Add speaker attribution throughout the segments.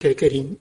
Speaker 1: كريم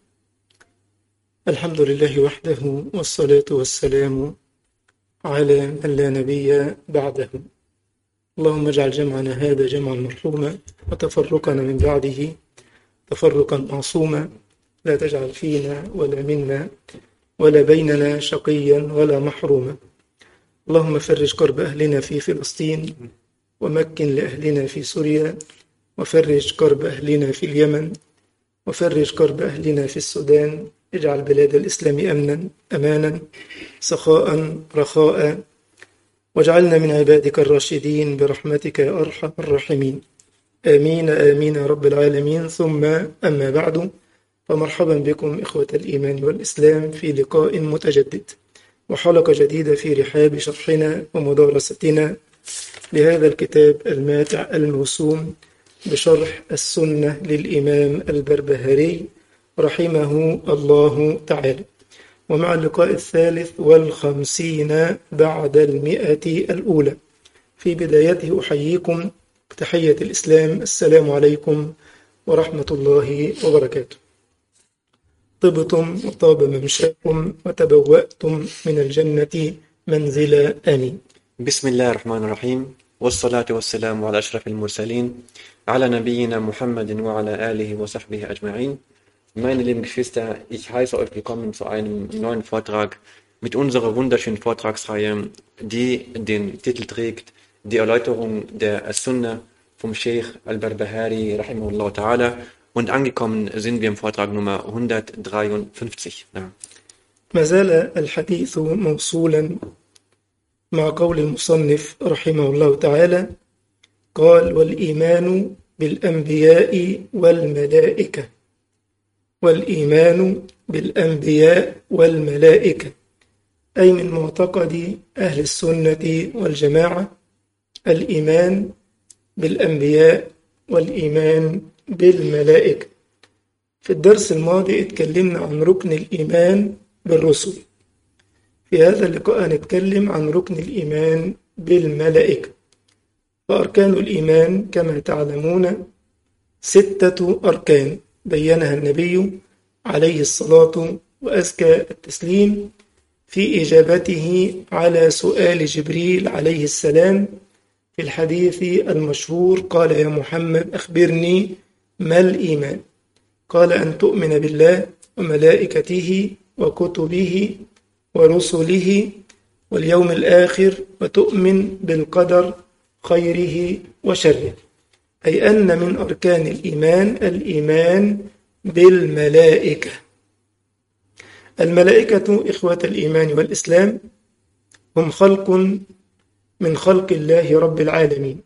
Speaker 1: الحمد لله وحده والصلاة والسلام على من لا نبي بعده اللهم اجعل جمعنا هذا جمعا مرحوما وتفرقنا من بعده تفرقا معصوما لا تجعل فينا ولا منا ولا بيننا شقيا ولا محروما اللهم فرج كرب أهلنا في فلسطين ومكن لأهلنا في سوريا وفرج كرب أهلنا في اليمن وفرج كرب أهلنا في السودان اجعل بلاد الإسلام أمنا أمانا سخاء رخاء واجعلنا من عبادك الراشدين برحمتك يا أرحم الراحمين آمين آمين يا رب العالمين ثم أما بعد فمرحبا بكم إخوة الإيمان والإسلام في لقاء متجدد وحلقة جديدة في رحاب شرحنا ومدارستنا لهذا الكتاب الماتع الموسوم بشرح السنة للإمام البربهاري رحمه الله تعالى ومع اللقاء الثالث والخمسين بعد المئة الأولى في بدايته أحييكم بتحية الإسلام السلام عليكم ورحمة الله وبركاته طبتم وطاب ممشاكم وتبوأتم من الجنة منزلا آمين
Speaker 2: بسم الله الرحمن الرحيم والصلاة والسلام على أشرف المرسلين على نبينا Muhammad وعلى آله وصحبه أجمعين Meine lieben Geschwister, ich heiße euch willkommen zu einem neuen Vortrag mit unserer wunderschönen Vortragsreihe, die den Titel trägt Die Erläuterung der Sunna vom Sheikh Al-Barbahari rahimahullah ta'ala und angekommen sind wir im Vortrag Nummer 153. Ja.
Speaker 1: ما زال الحديث موصولا مع قول المصنف رحمه الله تعالى قال والإيمان بالأنبياء والملائكة والإيمان بالأنبياء والملائكة أي من معتقد أهل السنة والجماعة الإيمان بالأنبياء والإيمان بالملائكة في الدرس الماضي اتكلمنا عن ركن الإيمان بالرسل في هذا اللقاء هنتكلم عن ركن الإيمان بالملائكة فأركان الإيمان كما تعلمون ستة أركان بينها النبي عليه الصلاة وأزكى التسليم في إجابته على سؤال جبريل عليه السلام في الحديث المشهور قال يا محمد أخبرني ما الإيمان قال أن تؤمن بالله وملائكته وكتبه ورسله واليوم الآخر وتؤمن بالقدر خيره وشره أي أن من أركان الإيمان الإيمان بالملائكة الملائكة إخوة الإيمان والإسلام هم خلق من خلق الله رب العالمين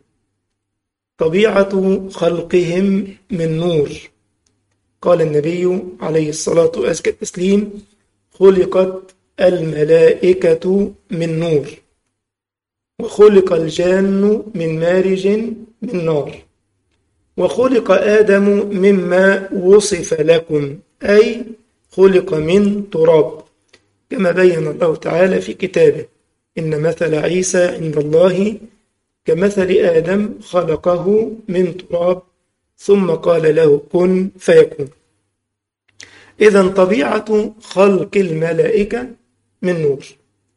Speaker 1: طبيعة خلقهم من نور قال النبي عليه الصلاة وأزكى التسليم خلقت الملائكة من نور وخلق الجان من مارج من نار وخلق آدم مما وصف لكم أي خلق من تراب كما بين الله تعالى في كتابه إن مثل عيسى عند الله كمثل آدم خلقه من تراب ثم قال له كن فيكون إذا طبيعة خلق الملائكة من نور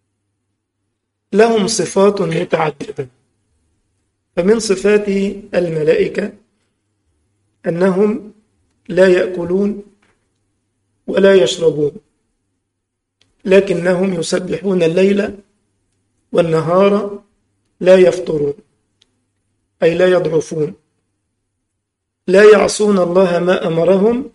Speaker 1: لهم صفات متعددة فمن صفات الملائكة أنهم لا يأكلون ولا يشربون لكنهم يسبحون الليل والنهار لا يفطرون أي لا يضعفون لا يعصون الله ما أمرهم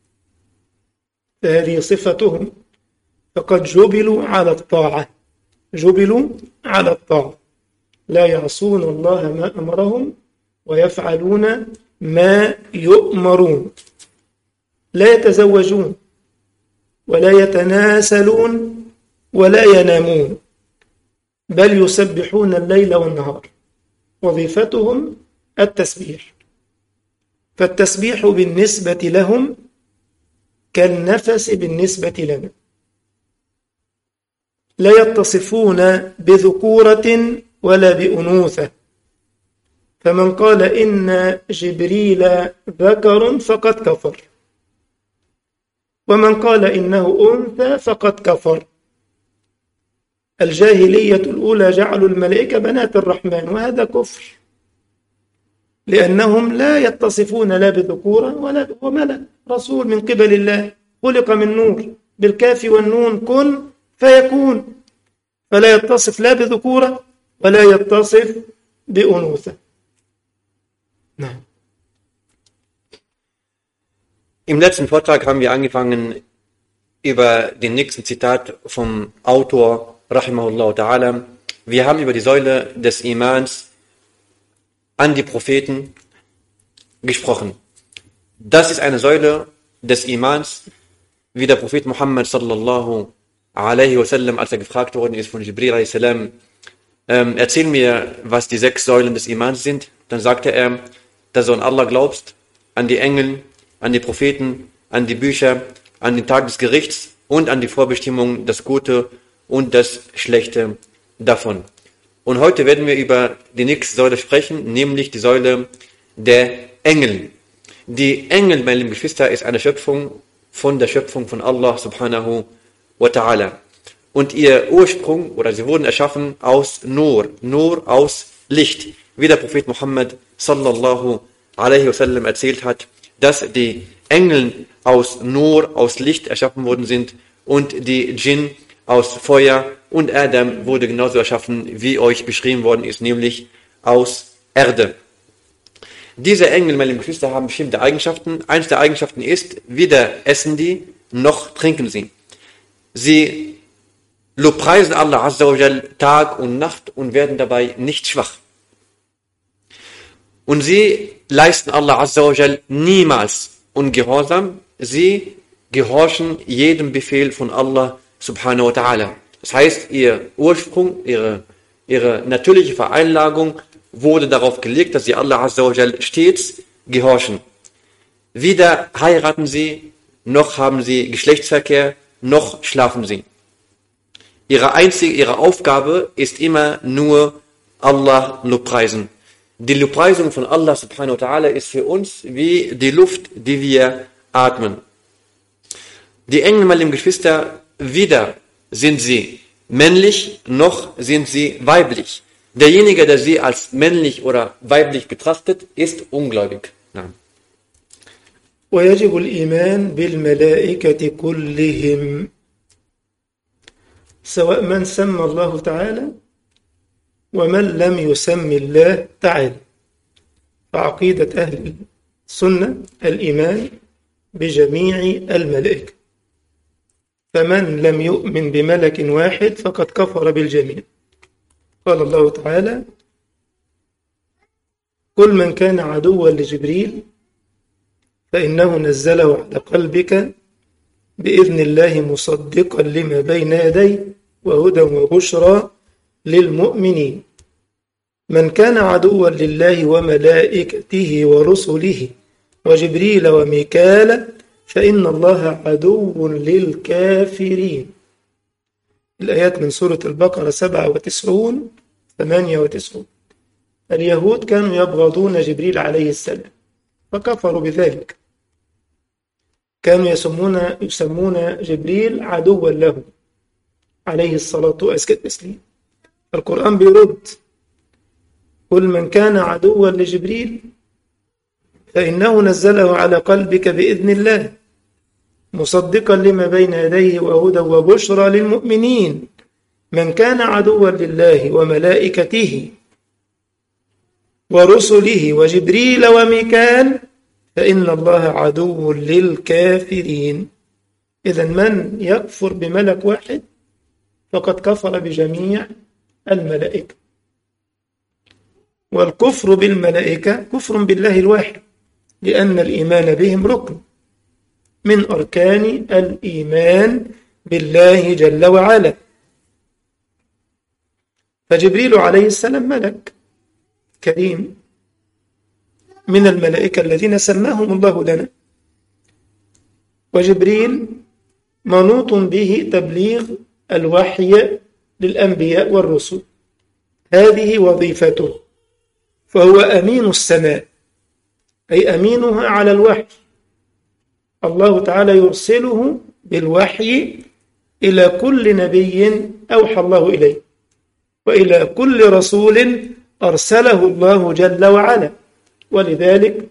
Speaker 1: فهذه صفتهم فقد جبلوا على الطاعة جبلوا على الطاعة لا يعصون الله ما أمرهم ويفعلون ما يؤمرون لا يتزوجون ولا يتناسلون ولا ينامون بل يسبحون الليل والنهار وظيفتهم التسبيح فالتسبيح بالنسبة لهم كالنفس بالنسبة لنا لا يتصفون بذكورة ولا بأنوثة فمن قال إن جبريل ذكر فقد كفر ومن قال إنه أنثى فقد كفر الجاهلية الأولى جعلوا الملائكة بنات الرحمن وهذا كفر لأنهم لا يتصفون لا بذكورة ولا هو ملك رسول من قبل الله خلق من نور بالكاف والنون كن فيكون فلا يتصف لا بذكورة ولا يتصف بأنوثة نعم
Speaker 2: Im letzten Vortrag haben wir angefangen, über den nächsten Zitat vom Autor, Rahimahullah Ta'ala. Wir haben über die Säule des Imans an die Propheten gesprochen. Das ist eine Säule des Imans, wie der Prophet Muhammad sallallahu alaihi wasallam, als er gefragt worden ist von Jibril alaihi salam, ähm, erzähl mir, was die sechs Säulen des Imans sind. Dann sagte er, dass du an Allah glaubst, an die Engel, an die Propheten, an die Bücher, an den Tag des Gerichts und an die Vorbestimmung, das Gute und das Schlechte davon. Und heute werden wir über die nächste Säule sprechen, nämlich die Säule der Engel. Die Engel, meine lieben Geschwister, ist eine Schöpfung von der Schöpfung von Allah subhanahu wa ta'ala. Und ihr Ursprung, oder sie wurden erschaffen aus Nur, Nur aus Licht. Wie der Prophet Muhammad sallallahu alaihi wasallam erzählt hat, dass die Engel aus Nur, aus Licht erschaffen worden sind und die Djinn aus Feuer und Adam wurde genauso erschaffen, wie euch beschrieben worden ist, nämlich aus Erde. Diese Engel, meine lieben Geschwister, haben bestimmte Eigenschaften. Eines der Eigenschaften ist, weder essen die, noch trinken sie. Sie lobpreisen Allah Azza wa Jal Tag und Nacht und werden dabei nicht schwach. Und sie leisten Allah Azza wa Jal niemals ungehorsam. Sie gehorchen jedem Befehl von Allah Subhanahu wa Ta'ala. Das heißt, ihr Ursprung, ihre, ihre natürliche Vereinlagung wurde darauf gelegt, dass sie Allah Azza wa Jal stets gehorchen. Weder heiraten sie, noch haben sie Geschlechtsverkehr, noch schlafen sie. Ihre einzige, ihre Aufgabe ist immer nur Allah Lobpreisen. Die Lobpreisung von Allah subhanahu wa ta'ala ist für uns wie die Luft, die wir atmen. Die Engel, meine lieben Geschwister, weder sind sie männlich, noch sind sie weiblich. Derjenige, der sie als männlich oder weiblich betrachtet, ist ungläubig. Nein.
Speaker 1: ويجب الإيمان بالملائكة كلهم سواء من سمى الله تعالى ومن لم يسم الله تعالى فعقيدة أهل السنة الإيمان بجميع الملائكة فمن لم يؤمن بملك واحد فقد كفر بالجميع قال الله تعالى كل من كان عدوا لجبريل فإنه نزله على قلبك بإذن الله مصدقا لما بين يديه وهدى وبشرى للمؤمنين من كان عدوا لله وملائكته ورسله وجبريل وميكال فإن الله عدو للكافرين الآيات من سورة البقرة 97 98 اليهود كانوا يبغضون جبريل عليه السلام فكفروا بذلك كانوا يسمون يسمون جبريل عدوا له عليه الصلاة وأزكى التسليم القرآن بيرد كل من كان عدوا لجبريل فإنه نزله على قلبك بإذن الله مصدقا لما بين يديه وهدى وبشرى للمؤمنين من كان عدوا لله وملائكته ورسله وجبريل وميكال فإن الله عدو للكافرين إذا من يكفر بملك واحد فقد كفر بجميع الملائكة والكفر بالملائكة كفر بالله الواحد لأن الإيمان بهم ركن من أركان الإيمان بالله جل وعلا فجبريل عليه السلام ملك كريم من الملائكة الذين سماهم الله لنا وجبريل منوط به تبليغ الوحي للأنبياء والرسل هذه وظيفته فهو أمين السماء أي أمينها على الوحي الله تعالى يرسله بالوحي إلى كل نبي أوحى الله إليه وإلى كل رسول أرسله الله جل وعلا ولذلك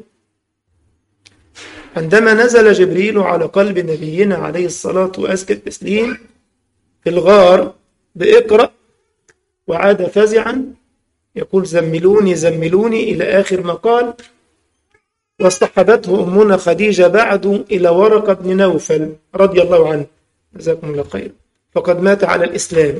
Speaker 1: عندما نزل جبريل على قلب نبينا عليه الصلاة وأزكى التسليم في الغار بإقرأ وعاد فزعا يقول زملوني زملوني إلى آخر ما قال واصطحبته أمنا خديجة بعد إلى ورقة بن نوفل رضي الله عنه جزاكم الله خير فقد مات على الإسلام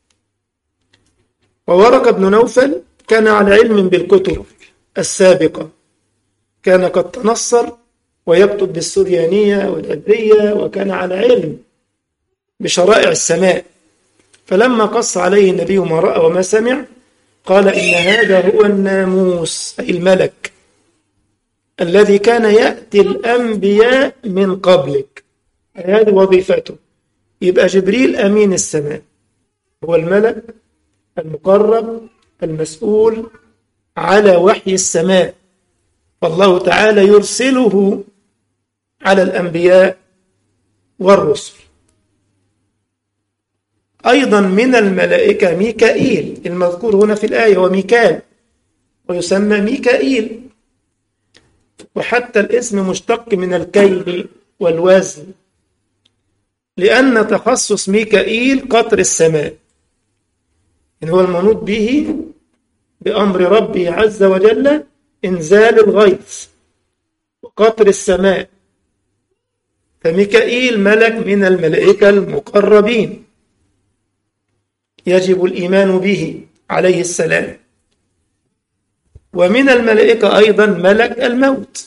Speaker 1: وورقة بن نوفل كان على علم بالكتب السابقة كان قد تنصر ويكتب بالسريانية والعبرية وكان على علم بشرائع السماء فلما قص عليه النبي ما رأى وما سمع قال إن هذا هو الناموس أي الملك الذي كان يأتي الأنبياء من قبلك هذه وظيفته يبقى جبريل أمين السماء هو الملك المقرب المسؤول على وحي السماء فالله تعالى يرسله على الأنبياء والرسل أيضا من الملائكة ميكائيل المذكور هنا في الآية وميكال ويسمى ميكائيل وحتى الاسم مشتق من الكيل والوزن لأن تخصص ميكائيل قطر السماء إن هو المنوط به بأمر ربه عز وجل إنزال الغيث وقطر السماء فميكائيل ملك من الملائكة المقربين يجب الإيمان به عليه السلام ومن الملائكة أيضا ملك الموت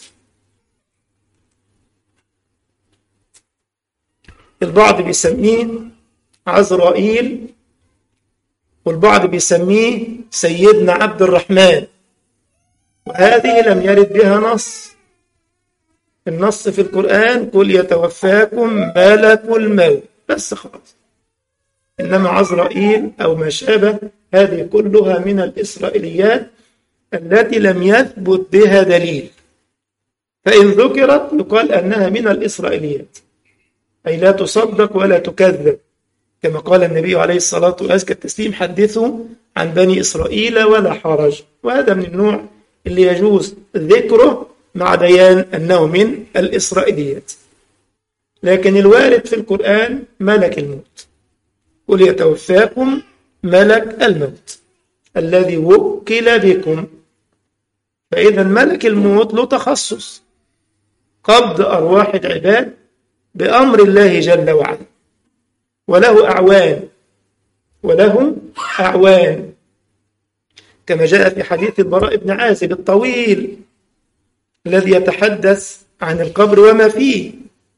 Speaker 1: البعض بيسميه عزرائيل والبعض بيسميه سيدنا عبد الرحمن وهذه لم يرد بها نص النص في القرآن قل يتوفاكم ملك الموت بس خلاص إنما عزرائيل أو ما شابه هذه كلها من الإسرائيليات التي لم يثبت بها دليل فإن ذكرت يقال أنها من الإسرائيليات أي لا تصدق ولا تكذب كما قال النبي عليه الصلاة وأزكى التسليم حدثوا عن بني إسرائيل ولا حرج وهذا من النوع اللي يجوز ذكره مع بيان أنه من الإسرائيليات لكن الوارد في القرآن ملك الموت قل يتوفاكم ملك الموت الذي وكل بكم فإذا ملك الموت له تخصص قبض أرواح العباد بأمر الله جل وعلا وله أعوان وله أعوان كما جاء في حديث البراء بن عازب الطويل الذي يتحدث عن القبر وما فيه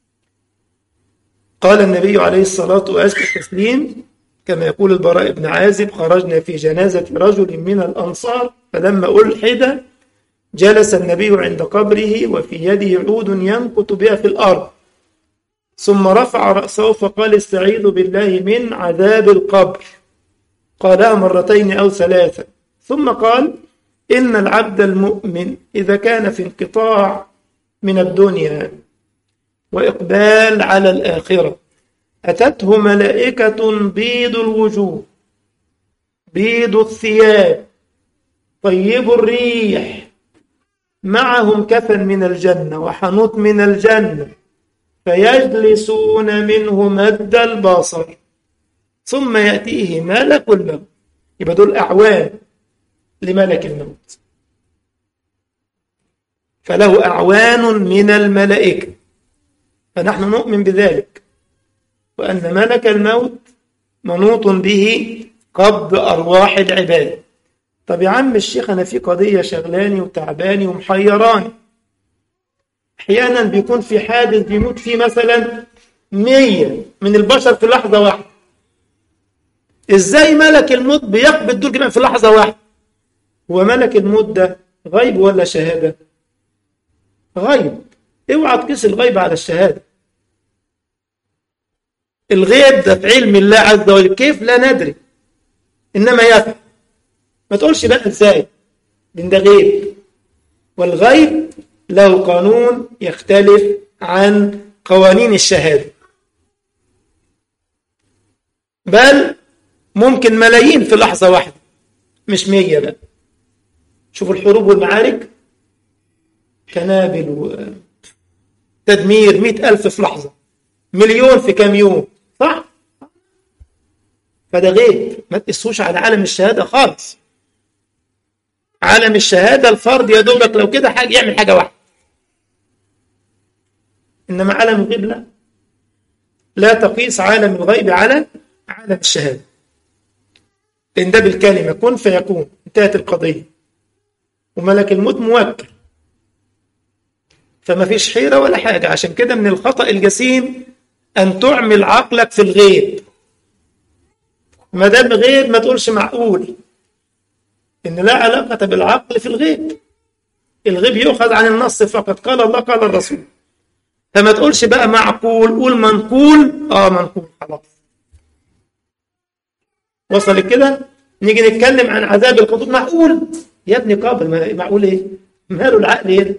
Speaker 1: قال النبي عليه الصلاة وأزكى التسليم كما يقول البراء بن عازب خرجنا في جنازة رجل من الأنصار فلما ألحد جلس النبي عند قبره وفي يده عود ينكت بها في الأرض ثم رفع رأسه فقال استعيذ بالله من عذاب القبر قالها مرتين أو ثلاثة ثم قال إن العبد المؤمن إذا كان في انقطاع من الدنيا وإقبال على الآخرة أتته ملائكة بيض الوجوه بيض الثياب طيب الريح معهم كفن من الجنة وحنوط من الجنة فيجلسون منه مد البصر ثم يأتيه ملك الموت يبقى دول أعوان لملك الموت فله أعوان من الملائكة فنحن نؤمن بذلك وأن ملك الموت منوط به قبض أرواح العباد طب يا عم الشيخ أنا في قضية شغلاني وتعباني ومحيراني أحيانا بيكون في حادث بيموت فيه مثلا مية من البشر في لحظة واحدة إزاي ملك الموت بيقبض دول جميعا في لحظة واحدة هو ملك الموت ده غيب ولا شهادة غيب اوعى تقيس الغيب على الشهادة الغيب ده في علم الله عز وجل كيف لا ندري إنما يفعل ما تقولش بقى ازاي لان ده غيب والغيب له قانون يختلف عن قوانين الشهادة بل ممكن ملايين في لحظة واحدة مش مية بقى شوفوا الحروب والمعارك كنابل وتدمير مئة ألف في لحظة مليون في كام يوم صح؟ فده غيب ما تقسوش على عالم الشهادة خالص عالم الشهادة الفرد يا دوبك لو كده حاجة يعمل حاجة واحدة إنما عالم الغيب لا لا تقيس عالم الغيب على عالم الشهادة لأن ده بالكلمة كن فيكون انتهت القضية وملك الموت موكل فما فيش حيرة ولا حاجة عشان كده من الخطأ الجسيم أن تعمل عقلك في الغيب ما دام غيب ما تقولش معقول إن لا علاقة بالعقل في الغيب الغيب يؤخذ عن النص فقط قال الله قال الرسول فما تقولش بقى معقول قول منقول اه منقول خلاص وصل كده نيجي نتكلم عن عذاب القبور معقول يا ابني قبر معقول ايه ماله العقل ايه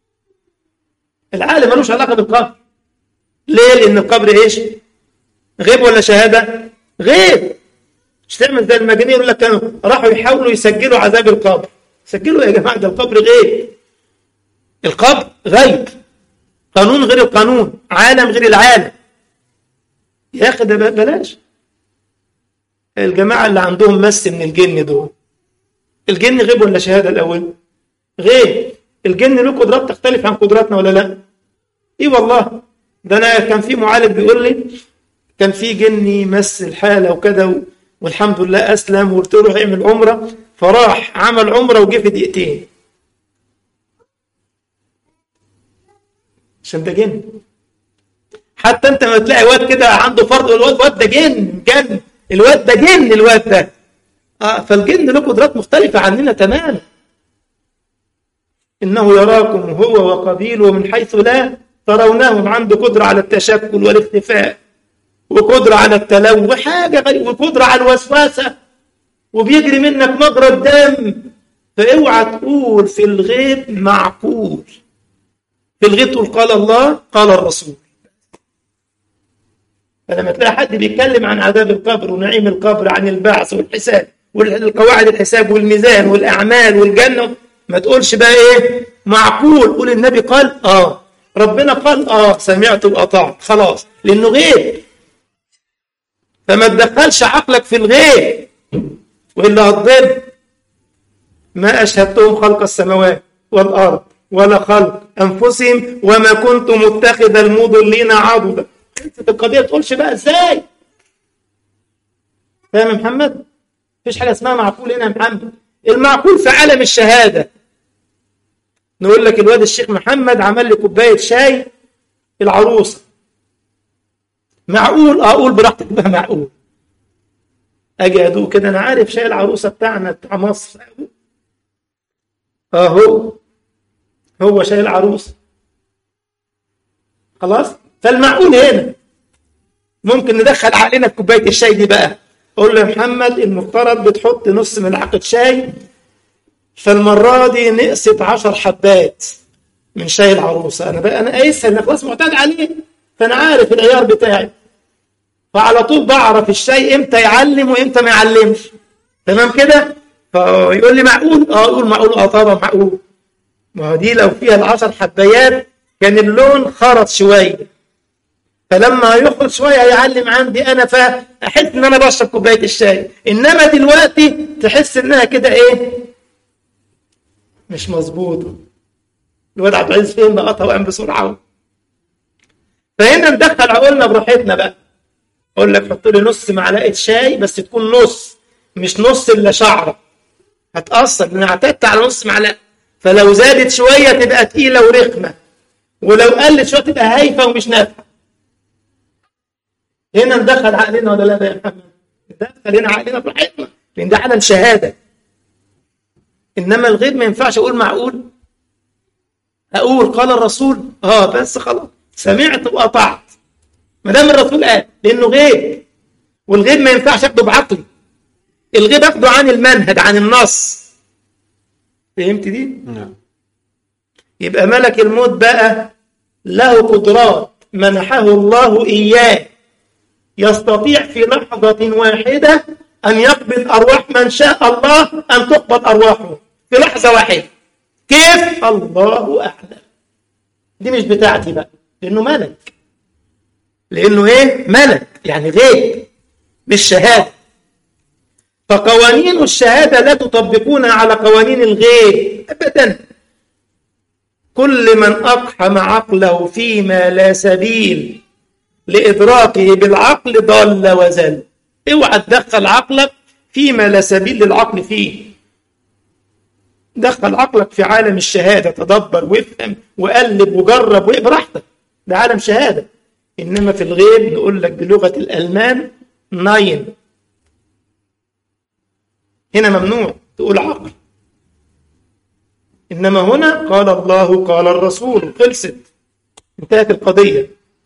Speaker 1: العقل ملوش علاقه بالقبر ليه لان القبر ايش غيب ولا شهاده غيب مش تعمل زي المجانين يقول لك كانوا راحوا يحاولوا يسجلوا عذاب القبر سجلوا يا جماعه ده القبر غيب القبر غيب قانون غير القانون عالم غير العالم يا اخي ده بلاش الجماعه اللي عندهم مس من الجن دول الجن غيب ولا شهاده الاول غيب الجن له قدرات تختلف عن قدراتنا ولا لا ايه والله ده انا كان في معالج بيقول لي كان في جني مس الحاله وكذا والحمد لله اسلم وقلت له اعمل عمره فراح عمل عمره وجه في دقيقتين عشان ده جن حتى انت ما تلاقي واد كده عنده فرض الواد واد ده جن جن الواد ده جن الواد ده اه فالجن له قدرات مختلفه عننا تماما انه يراكم هو وقبيله من حيث لا ترونهم عنده قدره على التشكل والاختفاء وقدره على التلو وحاجه غريبه وقدره على الوسوسه وبيجري منك مجرى الدم فاوعى تقول في الغيب معقول في الغيب تقول قال الله قال الرسول فلما تلاقي حد بيتكلم عن عذاب القبر ونعيم القبر عن البعث والحساب والقواعد الحساب والميزان والاعمال والجنه ما تقولش بقى ايه معقول قول النبي قال اه ربنا قال اه سمعت واطعت خلاص لانه غيب فما تدخلش عقلك في الغيب والا هتضل ما اشهدتهم خلق السماوات والارض ولا خلق انفسهم وما كنت متخذ المضلين عضدا انت القضيه تقولش بقى ازاي فاهم يا محمد مفيش حاجه اسمها معقول هنا يا محمد المعقول في عالم الشهاده نقول لك الواد الشيخ محمد عمل لي كوبايه شاي العروسه معقول اقول براحتك بقى معقول اجي ادوق كده انا عارف شاي العروسه بتاعنا بتاع مصر اهو هو شاي العروسه خلاص فالمعقول هنا ممكن ندخل عقلنا في كوبايه الشاي دي بقى اقول له يا محمد المفترض بتحط نص ملعقه شاي فالمره دي نقصت 10 حبات من شاي العروسه انا بقى انا قايسها انا خلاص معتاد عليه فانا عارف العيار بتاعي فعلى طول بعرف الشاي امتى يعلم وامتى ما يعلمش تمام كده فيقول لي معقول اه اقول معقول اه طبعا معقول ما هو دي لو فيها العشر حبايات كان اللون خرط شويه فلما يخرج شويه يعلم عندي انا فاحس ان انا بشرب كوبايه الشاي انما دلوقتي تحس انها كده ايه مش مظبوطه الواد عبد العزيز فين لقطها وقام بسرعه فهنا ندخل عقولنا براحتنا بقى اقول لك حط لي نص معلقه شاي بس تكون نص مش نص الا شعره هتاثر لان اعتدت على نص معلقه فلو زادت شويه تبقى تقيله ورخمه ولو قلت شويه تبقى هايفه ومش نافعه هنا ندخل عقلنا ولا لا يا محمد ندخل هنا عقلنا براحتنا لان ده عالم شهاده انما الغيب ما ينفعش اقول معقول اقول قال الرسول اه بس خلاص سمعت واطعت ما دام الرسول قال لانه غيب والغيب ما ينفعش اخده بعقلي الغيب اخده عن المنهج عن النص فهمت دي؟
Speaker 2: نعم
Speaker 1: يبقى ملك الموت بقى له قدرات منحه الله إياه يستطيع في لحظة واحدة أن يقبض أرواح من شاء الله أن تقبض أرواحه في لحظة واحدة كيف؟ الله أعلم دي مش بتاعتي بقى لأنه ملك لأنه إيه؟ ملك يعني غيب مش شهادة فقوانين الشهادة لا تطبقونها على قوانين الغيب أبدا كل من أقحم عقله فيما لا سبيل لإدراكه بالعقل ضل وزل اوعى تدخل عقلك فيما لا سبيل للعقل فيه دخل عقلك في عالم الشهادة تدبر وافهم وقلب وجرب وبراحتك ده عالم شهادة إنما في الغيب نقول لك بلغة الألمان ناين هنا ممنوع تقول عقل إنما هنا قال الله قال الرسول خلصت انتهت القضية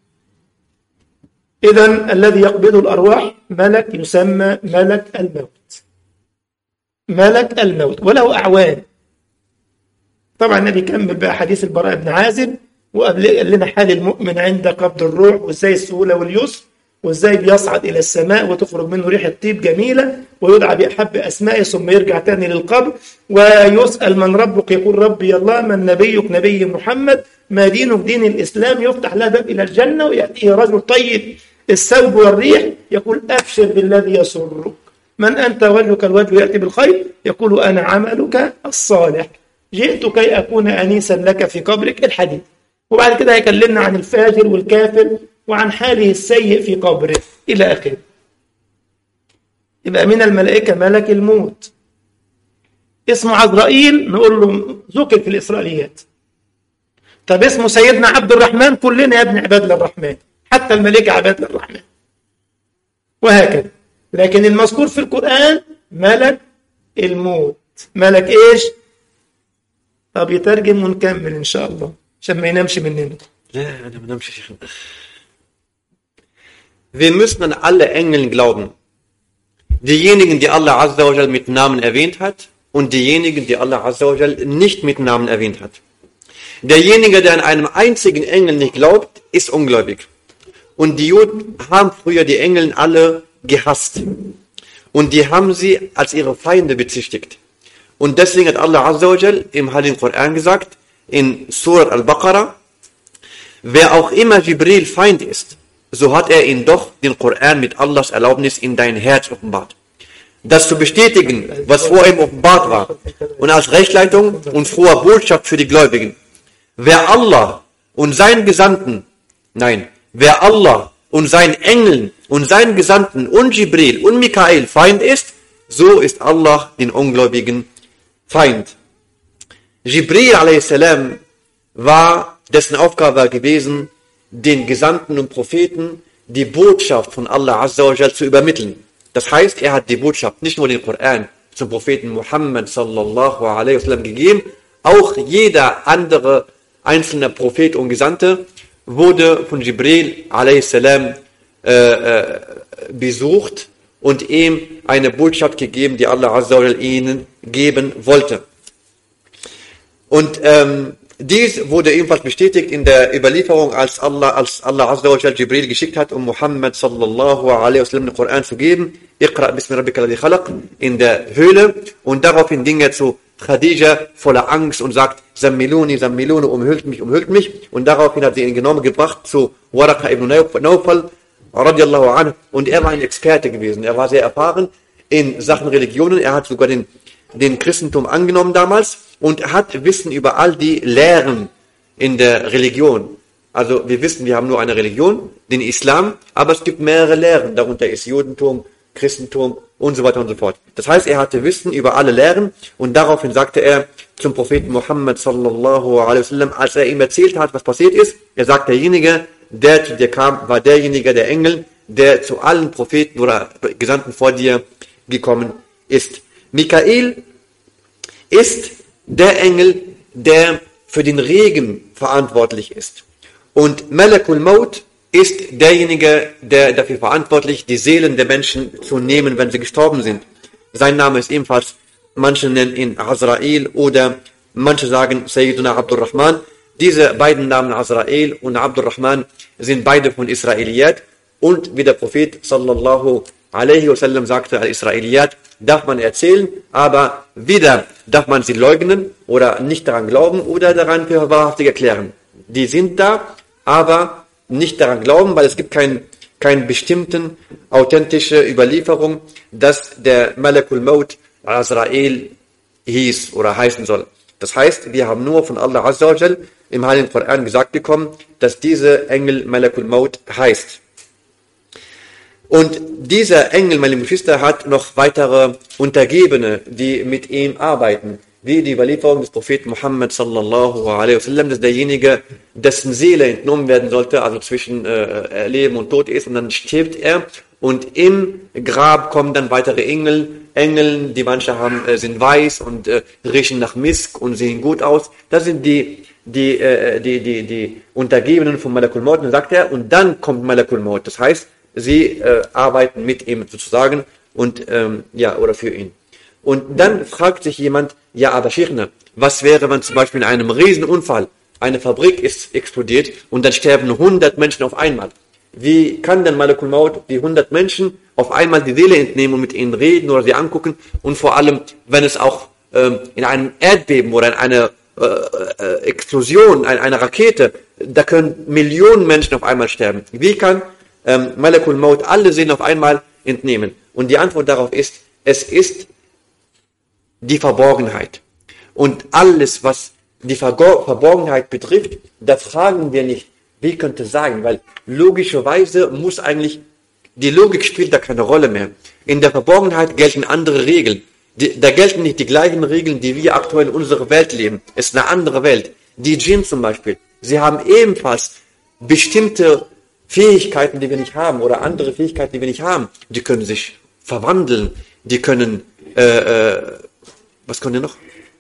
Speaker 1: إذا الذي يقبض الأرواح ملك يسمى ملك الموت ملك الموت وله أعوان طبعا النبي كمل بقى حديث البراء بن عازب وقال لنا حال المؤمن عند قبض الروح وازاي السهولة واليسر وازاي بيصعد إلى السماء وتخرج منه ريحة طيب جميلة ويدعى بأحب أسمائه ثم يرجع تاني للقبر ويسأل من ربك يقول ربي الله من نبيك نبي محمد ما دينك دين الإسلام يفتح له باب إلى الجنة ويأتيه رجل طيب الثوب والريح يقول أبشر بالذي يسرك من أنت وجهك الوجه يأتي بالخير يقول أنا عملك الصالح جئت كي أكون أنيسا لك في قبرك الحديث وبعد كده هيكلمنا عن الفاجر والكافر وعن حاله السيء في قبره إلى آخره يبقى من الملائكة ملك الموت اسمه عزرائيل نقول له ذكر في الإسرائيليات طب اسمه سيدنا عبد الرحمن كلنا يا ابن عباد للرحمن حتى الملائكة عباد للرحمن وهكذا لكن المذكور في القرآن ملك الموت ملك ايش طب يترجم ونكمل ان شاء الله عشان ما ينامش مننا
Speaker 2: Ja, da benammt sich. Wir müssen an alle Engel glauben. Diejenigen, die Allah Azza wa Jal mit Namen erwähnt hat und diejenigen, die Allah Azza wa Jal nicht mit Namen erwähnt hat. Derjenige, der an einem einzigen Engel nicht glaubt, ist ungläubig. Und die Juden haben früher die Engel alle gehasst. Und die haben sie als ihre Feinde bezichtigt. Und deswegen hat Allah Azza wa Jal im Heiligen Koran gesagt, in Surah Al-Baqarah, wer auch immer Jibril Feind ist, so hat er ihn doch den Koran mit Allahs Erlaubnis in dein Herz offenbart. Das zu bestätigen, was vor ihm offenbart war, und als Rechtleitung und frohe Botschaft für die Gläubigen. Wer Allah und seinen Gesandten, nein, wer Allah und seinen Engeln und seinen Gesandten und Jibril und Mikael Feind ist, so ist Allah den Ungläubigen Feind. Jibril a.s. war, dessen Aufgabe war gewesen, den Gesandten und Propheten die Botschaft von Allah Azza wa Jal zu übermitteln. Das heißt, er hat die Botschaft, nicht nur den Koran, zum Propheten Muhammad sallallahu alaihi wasallam gegeben, auch jeder andere einzelne Prophet und Gesandte wurde von Jibril a.s. Äh, äh, besucht und ihm eine Botschaft gegeben, die Allah Azza wa Jal ihnen geben wollte. Und ähm, dies wurde ebenfalls bestätigt in der Überlieferung, als Allah, als Allah Azza wa Jal Jibril geschickt hat, um Muhammad sallallahu alaihi wasallam den Koran zu geben. Iqra bismi rabbika alladhi khalaq in der Höhle und daraufhin ging er zu Khadija voller Angst und sagt, Sammiluni, Sammiluni, umhüllt mich, umhüllt mich. Und daraufhin hat sie ihn genommen gebracht zu Waraka ibn Nawfal, radiallahu anhu. Und er war ein Experte gewesen. Er war sehr erfahren in Sachen Religionen. Er hat sogar den, den Christentum angenommen damals und hat Wissen über all die Lehren in der Religion. Also wir wissen, wir haben nur eine Religion, den Islam, aber es gibt mehrere Lehren. Darunter ist Judentum, Christentum und so weiter und so fort. Das heißt, er hatte Wissen über alle Lehren und daraufhin sagte er zum Propheten Muhammad sallallahu alaihi wasallam, als er ihm erzählt hat, was passiert ist, er sagt, derjenige, der zu dir kam, war derjenige, der Engel, der zu allen Propheten oder Gesandten vor dir gekommen ist. Michael ist der Engel, der für den Regen verantwortlich ist. Und Malakul Maut ist derjenige, der dafür verantwortlich, die Seelen der Menschen zu nehmen, wenn sie gestorben sind. Sein Name ist ebenfalls, manche nennen ihn Azrael oder manche sagen Sayyiduna Abdurrahman. Diese beiden Namen Azrael und Abdurrahman sind beide von Israeliyat und wie der Prophet sallallahu alaihi wasallam sagte, Al-Israeliyat darf man erzählen, aber weder darf man sie leugnen oder nicht daran glauben oder daran für wahrhaftig erklären. Die sind da, aber nicht daran glauben, weil es gibt keinen keinen bestimmten authentische Überlieferung, dass der Malakul Maut Azrael hieß oder heißen soll. Das heißt, wir haben nur von Allah Azza wa Jal im Heiligen Koran gesagt bekommen, dass dieser Engel Malakul Maut heißt. Und dieser Engel, meine Geschwister, hat noch weitere Untergebene, die mit ihm arbeiten. Wie die Überlieferung des Propheten Muhammad sallallahu alaihi wasallam, dass derjenige, dessen Seele entnommen werden sollte, also zwischen äh, Leben und Tod ist, und dann stirbt er. Und im Grab kommen dann weitere Engel, Engel, die manche haben, äh, sind weiß und äh, riechen nach Misk und sehen gut aus. Das sind die, die, äh, die, die, die Untergebenen von Malakul Maut. Und dann sagt er, und dann kommt Malakul Maut. Das heißt, sie äh, arbeiten mit ihm sozusagen und ähm, ja oder für ihn. Und dann fragt sich jemand, ja, aber Schirne, was wäre, wenn zum Beispiel in einem Riesenunfall eine Fabrik ist explodiert und dann sterben 100 Menschen auf einmal? Wie kann denn Malakul Maut die 100 Menschen auf einmal die Seele entnehmen und mit ihnen reden oder sie angucken? Und vor allem, wenn es auch ähm, in einem Erdbeben oder in einer äh, äh, Explosion, ein, einer Rakete, da können Millionen Menschen auf einmal sterben. Wie kann ähm, Malakul Maut alle Seelen auf einmal entnehmen? Und die Antwort darauf ist, es ist die Verborgenheit. Und alles, was die Vergo Verborgenheit betrifft, da fragen wir nicht, wie könnte es sein, weil logischerweise muss eigentlich, die Logik spielt da keine Rolle mehr. In der Verborgenheit gelten andere Regeln. Die, da gelten nicht die gleichen Regeln, die wir aktuell in unserer Welt leben. Es ist eine andere Welt. Die Djinn zum Beispiel, sie haben ebenfalls bestimmte Fähigkeiten, die wir nicht haben, oder andere Fähigkeiten, die wir nicht haben. Die können sich verwandeln, die können, äh, äh, was können die noch?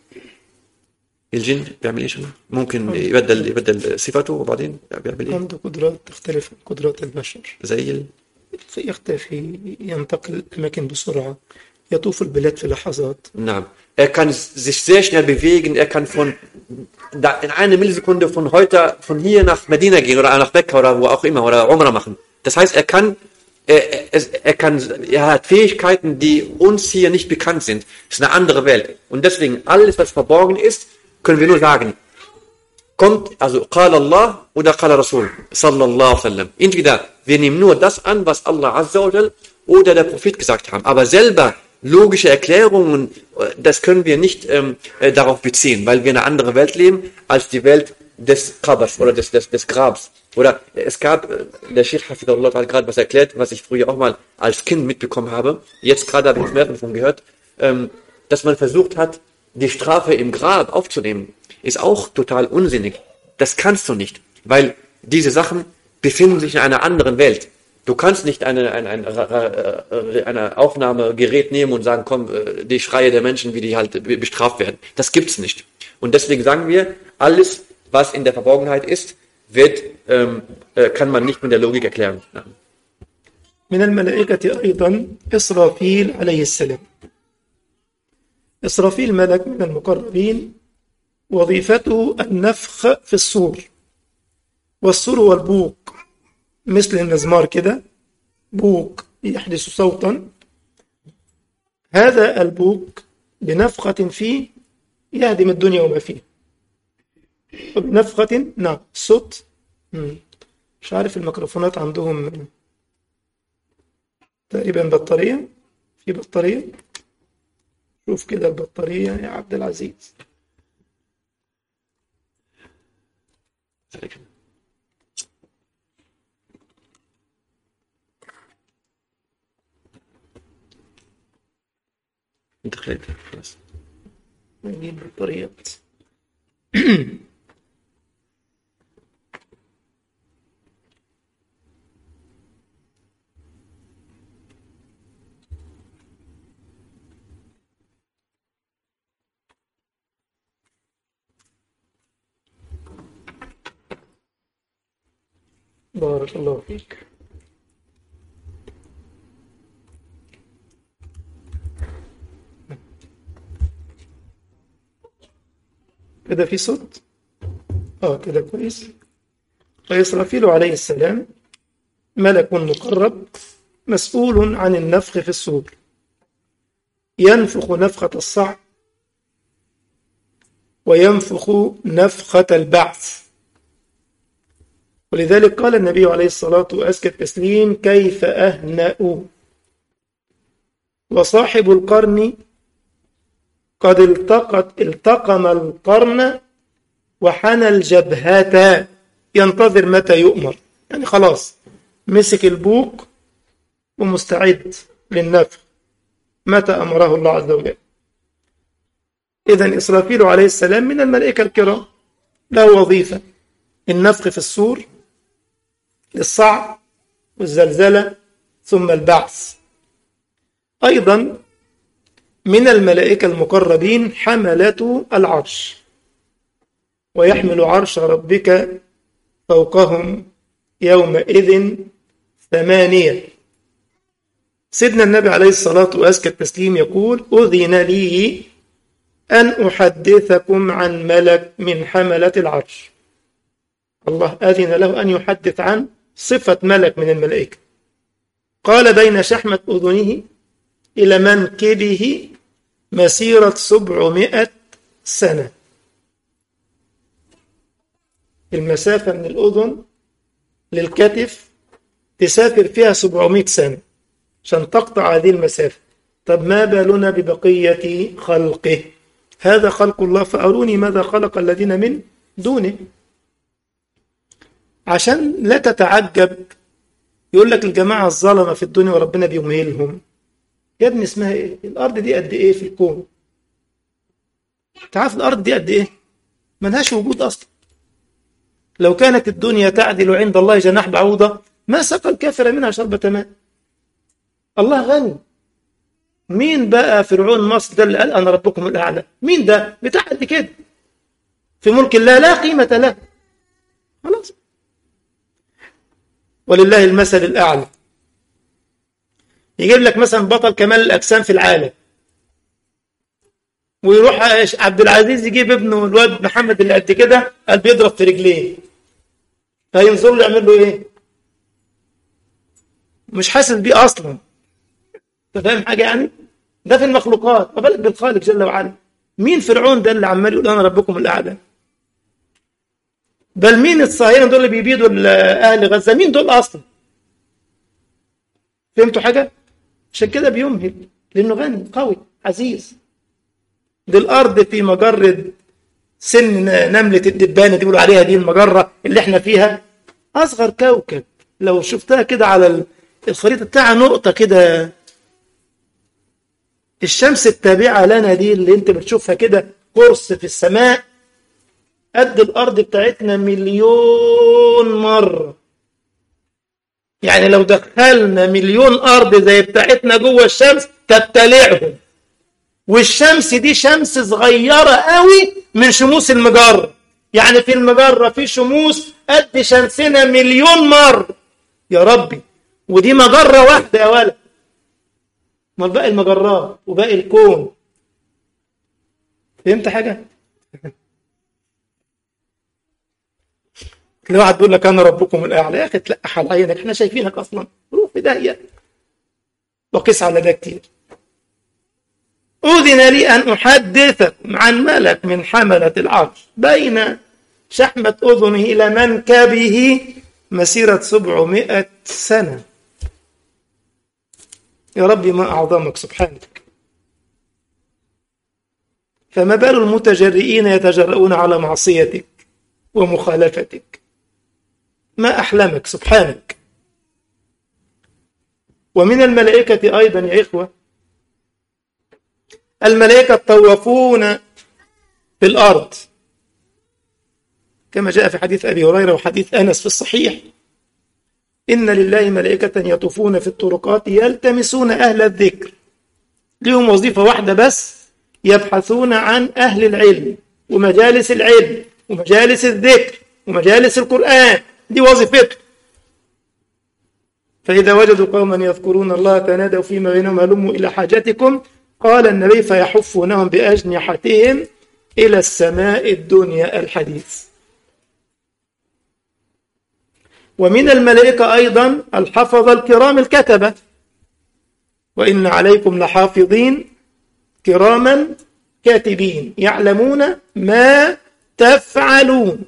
Speaker 2: الجن بيعمل ايه شنو؟ ممكن يبدل يبدل صفته وبعدين بيعمل ايه؟
Speaker 1: عنده قدرات تختلف عن قدرات البشر
Speaker 2: زي ال...
Speaker 1: يختفي ينتقل الأماكن بسرعة يطوف البلاد في لحظات
Speaker 2: Naam. Er kann sich sehr schnell bewegen, er kann von da in einer Millisekunde von heute von hier nach Medina gehen oder nach Mekka oder wo auch immer oder Umrah machen. Das heißt, er kann er, er, er kann er hat Fähigkeiten, die uns hier nicht bekannt sind. Es ist eine andere Welt und deswegen alles was verborgen ist, können wir nur sagen. Kommt also qala Allah oder qala Rasul sallallahu alaihi wasallam. Entweder wir nehmen nur das an, was Allah azza wa jal oder der Prophet gesagt haben, aber selber logische Erklärungen, das können wir nicht ähm, äh, darauf beziehen, weil wir in einer anderen Welt leben als die Welt des Qabrs oder des, des, des Grabs. Oder es gab, äh, der Sheikh Hafidullah hat gerade was erklärt, was ich früher auch mal als Kind mitbekommen habe. Jetzt gerade habe ich mehr davon gehört, ähm, dass man versucht hat, die Strafe im Grab aufzunehmen. Ist auch total unsinnig. Das kannst du nicht, weil diese Sachen befinden sich in einer anderen Welt. Du kannst nicht eine, ein, ein, ein Aufnahmegerät nehmen und sagen, komm, äh, die Schreie der Menschen, wie die halt bestraft werden. Das gibt's nicht. Und deswegen sagen wir, alles, was in der Verborgenheit ist, wird, ähm, äh, kann man nicht mit der Logik erklären. Ja.
Speaker 1: من الملائكة أيضا إسرافيل عليه السلام إسرافيل ملك من المقربين وظيفته النفخ في الصور والصور هو البوق مثل المزمار كده بوق يحدث صوتا هذا البوق بنفخة فيه يهدم الدنيا وما فيها وبنفخة نعم صوت مم. مش عارف الميكروفونات عندهم تقريبا بطارية في بطارية شوف كده البطارية يا عبد العزيز
Speaker 2: انت خليت خلاص
Speaker 1: نجيب بطاريات بارك الله فيك كده في صوت اه كده كويس فإسرافيل عليه السلام ملك مقرب مسؤول عن النفخ في الصور ينفخ نفخة الصعق وينفخ نفخة البعث ولذلك قال النبي عليه الصلاة وأزكى التسليم كيف أهنأ وصاحب القرن قد التقت التقم القرن وحنى الجبهة ينتظر متى يؤمر يعني خلاص مسك البوق ومستعد للنفخ متى أمره الله عز وجل إذا إسرافيل عليه السلام من الملائكة الكرام له وظيفة النفخ في الصور للصعق والزلزلة ثم البعث أيضا من الملائكة المقربين حملة العرش ويحمل عرش ربك فوقهم يومئذ ثمانية سيدنا النبي عليه الصلاة وأزكى التسليم يقول أذن لي أن أحدثكم عن ملك من حملة العرش الله أذن له أن يحدث عن صفة ملك من الملائكة قال بين شحمة أذنه إلى منكبه مسيرة سبعمائة سنة المسافة من الأذن للكتف تسافر فيها 700 سنة عشان تقطع هذه المسافة طب ما بالنا ببقية خلقه هذا خلق الله فأروني ماذا خلق الذين من دونه عشان لا تتعجب يقول لك الجماعة الظلمة في الدنيا وربنا بيمهلهم يا ابني اسمها ايه الأرض دي قد ايه في الكون تعرف الأرض دي قد ايه ملهاش وجود أصلا لو كانت الدنيا تعدل عند الله جناح بعوضة ما سقى الكافر منها شربة ماء الله غني مين بقى فرعون مصر ده اللي قال أنا ربكم الأعلى مين ده بتاع قد كده في ملك الله لا قيمة له خلاص ولله المثل الأعلى يجيب لك مثلا بطل كمال الأجسام في العالم ويروح عبد العزيز يجيب ابنه الواد محمد اللي قد كده قال بيضرب في رجليه فينظر له يعمل له ايه؟ مش حاسس بيه اصلا انت فاهم حاجه يعني؟ ده في المخلوقات ما بالك بالخالق جل وعلا مين فرعون ده اللي عمال يقول انا ربكم الاعلى بل مين الصهاينه دول اللي بيبيدوا اهل غزه مين دول اصلا فهمتوا حاجه عشان كده بيمهل لانه غني قوي عزيز دي الارض في مجره سن نمله الدبانه دي بيقولوا عليها دي المجره اللي احنا فيها اصغر كوكب لو شفتها كده على الخريطه بتاعها نقطه كده الشمس التابعه لنا دي اللي انت بتشوفها كده قرص في السماء قد الارض بتاعتنا مليون مره يعني لو دخلنا مليون ارض زي بتاعتنا جوه الشمس تبتلعهم والشمس دي شمس صغيره قوي من شموس المجره يعني في المجره في شموس قد شمسنا مليون مره يا ربي ودي مجره واحده يا ولد امال باقي المجرات وباقي الكون فهمت حاجه لو واحد بيقول لك انا ربكم الاعلى يا اخي تلقح على عينك احنا شايفينك اصلا روح في داهيه وقس على ده كتير أذن لي أن أحدثكم عن ملك من حملة العرش بين شحمة أذنه إلى منكبه مسيرة سبعمائة سنة يا ربي ما أعظمك سبحانك فما بال المتجرئين يتجرؤون على معصيتك ومخالفتك ما أحلمك سبحانك ومن الملائكة أيضا يا إخوة الملائكة الطوافون في الأرض كما جاء في حديث أبي هريرة وحديث أنس في الصحيح إن لله ملائكة يطوفون في الطرقات يلتمسون أهل الذكر لهم وظيفة واحدة بس يبحثون عن أهل العلم ومجالس العلم ومجالس الذكر ومجالس القرآن دي وظيفته فإذا وجدوا قوما يذكرون الله تنادوا فيما بينهم هلموا إلى حاجتكم قال النبي فيحفونهم بأجنحتهم إلى السماء الدنيا الحديث ومن الملائكة أيضا الحفظ الكرام الكتبة وإن عليكم لحافظين كراما كاتبين يعلمون ما تفعلون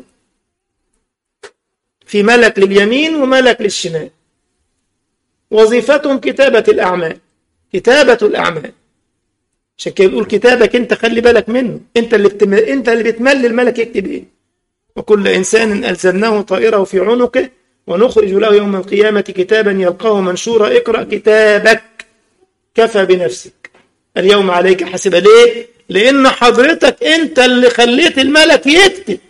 Speaker 1: في ملك لليمين وملك للشمال وظيفتهم كتابة الأعمال كتابة الأعمال عشان كده بيقول كتابك انت خلي بالك منه انت اللي بتم... انت اللي بتملي الملك يكتب ايه وكل انسان الزمناه طائره في عنقه ونخرج له يوم القيامه كتابا يلقاه منشورا اقرا كتابك كفى بنفسك اليوم عليك حسب ليه لان حضرتك انت اللي خليت الملك يكتب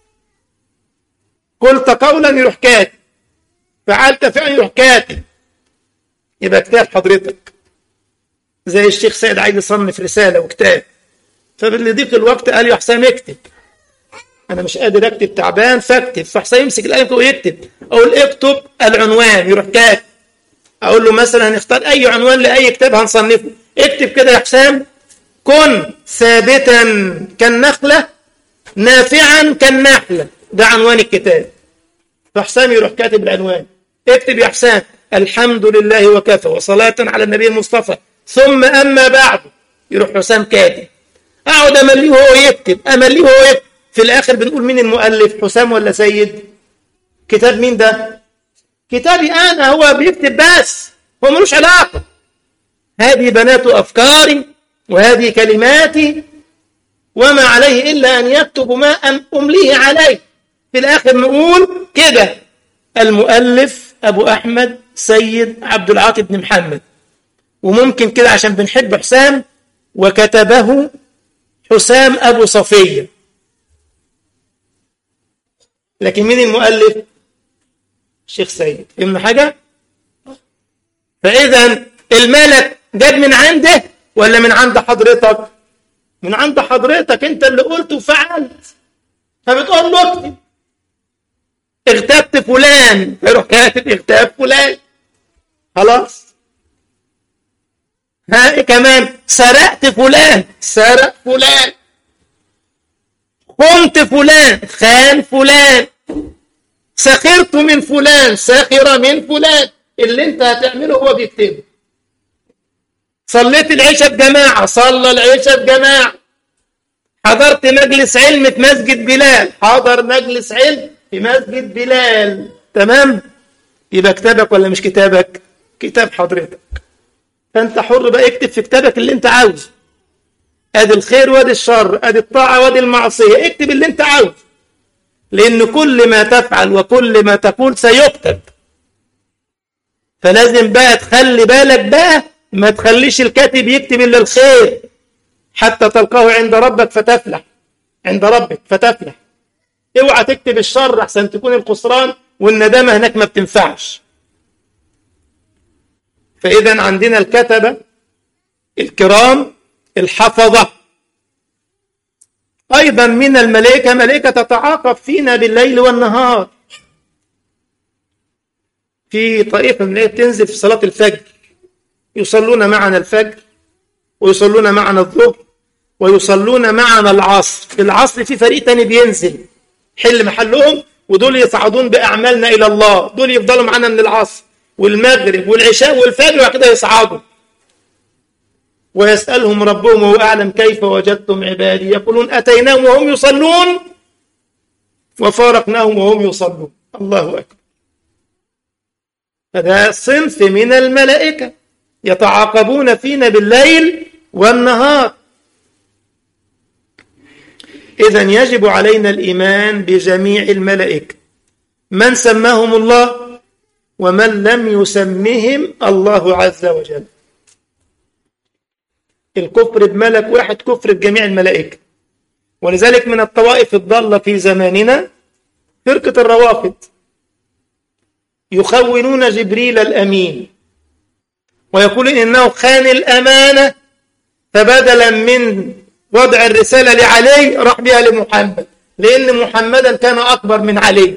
Speaker 1: قلت قولا يروح كاتب فعلت فعلا يروح كاتب يبقى كتاب حضرتك زي الشيخ سيد عايز يصنف رساله وكتاب فبالضيق الوقت قال يا حسام اكتب انا مش قادر اكتب تعبان فاكتب فحسام يمسك القلم ويكتب اقول اكتب العنوان يروح كاتب اقول له مثلا هنختار اي عنوان لاي كتاب هنصنفه اكتب كده يا حسام كن ثابتا كالنخله نافعا كالنحله ده عنوان الكتاب فحسام يروح كاتب العنوان اكتب يا حسام الحمد لله وكفى وصلاة على النبي المصطفى ثم أما بعد يروح حسام كاتب أقعد أمليه وهو يكتب أمليه وهو يكتب في الآخر بنقول مين المؤلف حسام ولا سيد كتاب مين ده كتابي أنا هو بيكتب بس هو ملوش علاقة هذه بنات أفكاري وهذه كلماتي وما عليه إلا أن يكتب ما أن أمليه عليه في الآخر نقول كده المؤلف أبو أحمد سيد عبد العاطي بن محمد وممكن كده عشان بنحب حسام وكتبه حسام أبو صفية لكن مين المؤلف الشيخ سيد فهمنا حاجة فإذا الملك جاب من عنده ولا من عند حضرتك من عند حضرتك انت اللي قلت وفعلت فبتقول له اكتب اغتبت فلان فيروح كاتب اغتاب فلان خلاص ها إيه كمان سرقت فلان سرق فلان خنت فلان خان فلان سخرت من فلان سخر من فلان اللي انت هتعمله هو بيكتبه صليت العشاء بجماعة صلى العشاء بجماعة حضرت مجلس علم في مسجد بلال حضر مجلس علم في مسجد بلال تمام يبقى كتابك ولا مش كتابك كتاب حضرتك فانت حر بقى اكتب في كتابك اللي انت عاوزه ادي الخير وادي الشر ادي الطاعة وادي المعصية اكتب اللي انت عاوزه لان كل ما تفعل وكل ما تقول سيكتب فلازم بقى تخلي بالك بقى ما تخليش الكاتب يكتب الا الخير حتى تلقاه عند ربك فتفلح عند ربك فتفلح اوعى تكتب الشر احسن تكون الخسران والندامه هناك ما بتنفعش فاذا عندنا الكتبه الكرام الحفظه ايضا من الملائكه ملائكه تتعاقب فينا بالليل والنهار في طائفه من الملائكه تنزل في صلاه الفجر يصلون معنا الفجر ويصلون معنا الظهر ويصلون معنا العصر في العصر في فريق تاني بينزل حل محلهم ودول يصعدون بأعمالنا إلى الله دول يفضلوا معنا من العصر والمغرب والعشاء والفجر وبعد كده يصعدوا ويسألهم ربهم وهو أعلم كيف وجدتم عبادي يقولون أتيناهم وهم يصلون وفارقناهم وهم يصلون الله أكبر هذا صنف من الملائكة يتعاقبون فينا بالليل والنهار إذا يجب علينا الإيمان بجميع الملائكة من سماهم الله ومن لم يسمهم الله عز وجل الكفر بملك واحد كفر بجميع الملائكة ولذلك من الطوائف الضالة في زماننا فرقة الروافض يخونون جبريل الأمين ويقولون إنه خان الأمانة فبدلا من وضع الرسالة لعلي راح بها لمحمد لأن محمدا كان أكبر من علي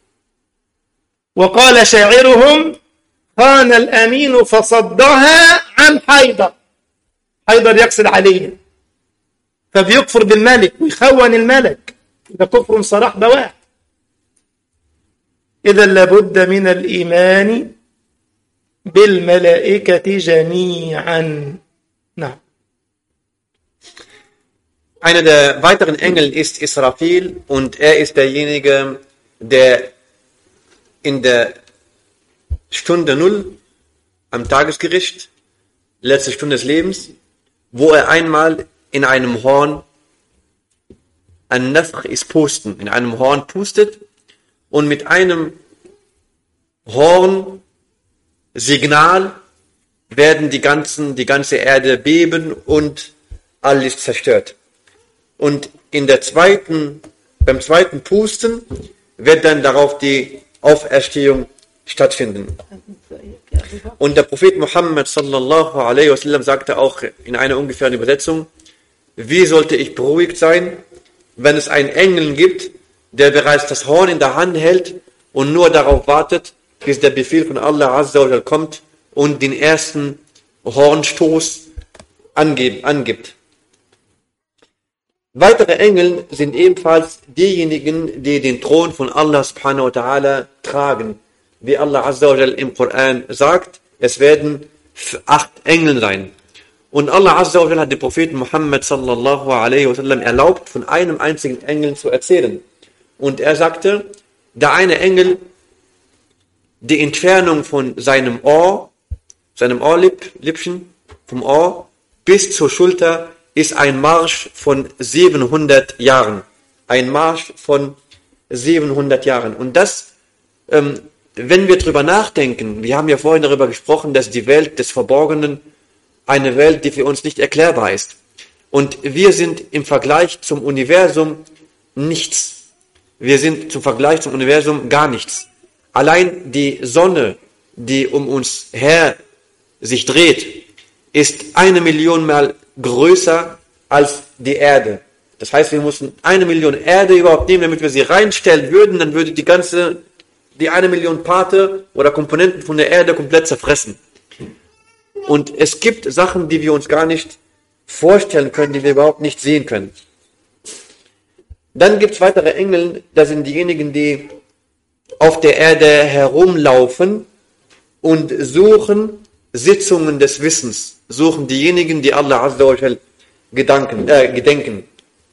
Speaker 1: وقال شاعرهم خان الأمين فصدها عن حيدر حيدر يقصد علي فبيكفر بالملك ويخون الملك ده كفر صراح بواح إذا لابد من الإيمان بالملائكة جميعا نعم
Speaker 2: Einer der weiteren Engel ist Israfil und er ist derjenige, der in der Stunde Null am Tagesgericht, letzte Stunde des Lebens, wo er einmal in einem Horn ein Nafch ist pusten, in einem Horn pustet und mit einem Horn Signal werden die ganzen, die ganze Erde beben und alles zerstört. Und in der zweiten, beim zweiten Pusten wird dann darauf die Auferstehung stattfinden. Und der Prophet Muhammad sallallahu alaihi wasallam sagte auch in einer ungefähren Übersetzung, wie sollte ich beruhigt sein, wenn es einen Engel gibt, der bereits das Horn in der Hand hält und nur darauf wartet, bis der Befehl von Allah Azza wa Jal kommt und den ersten Hornstoß angibt. Weitere Engel sind ebenfalls diejenigen, die den Thron von Allah subhanahu wa ta'ala tragen. Wie Allah Azza wa Jal im Koran sagt, es werden acht Engel sein. Und Allah Azza wa Jal hat dem Propheten Muhammad sallallahu alaihi wasallam erlaubt, von einem einzigen Engel zu erzählen. Und er sagte, der eine Engel die Entfernung von seinem Ohr, seinem Ohrlippchen, vom Ohr bis zur Schulter ist ein Marsch von 700 Jahren. Ein Marsch von 700 Jahren. Und das, ähm, wenn wir drüber nachdenken, wir haben ja vorhin darüber gesprochen, dass die Welt des Verborgenen eine Welt, die für uns nicht erklärbar ist. Und wir sind im Vergleich zum Universum nichts. Wir sind zum Vergleich zum Universum gar nichts. Allein die Sonne, die um uns her sich dreht, ist eine Million Mal größer als die Erde. Das heißt, wir mussten eine Million Erde überhaupt nehmen, damit wir sie reinstellen würden, dann würde die ganze, die eine Million Parte oder Komponenten von der Erde komplett zerfressen. Und es gibt Sachen, die wir uns gar nicht vorstellen können, die wir überhaupt nicht sehen können. Dann gibt es weitere Engel, das sind diejenigen, die auf der Erde herumlaufen und suchen Sitzungen des Wissens, suchen diejenigen, die Allah Azza wa Jal Gedanken, äh, gedenken.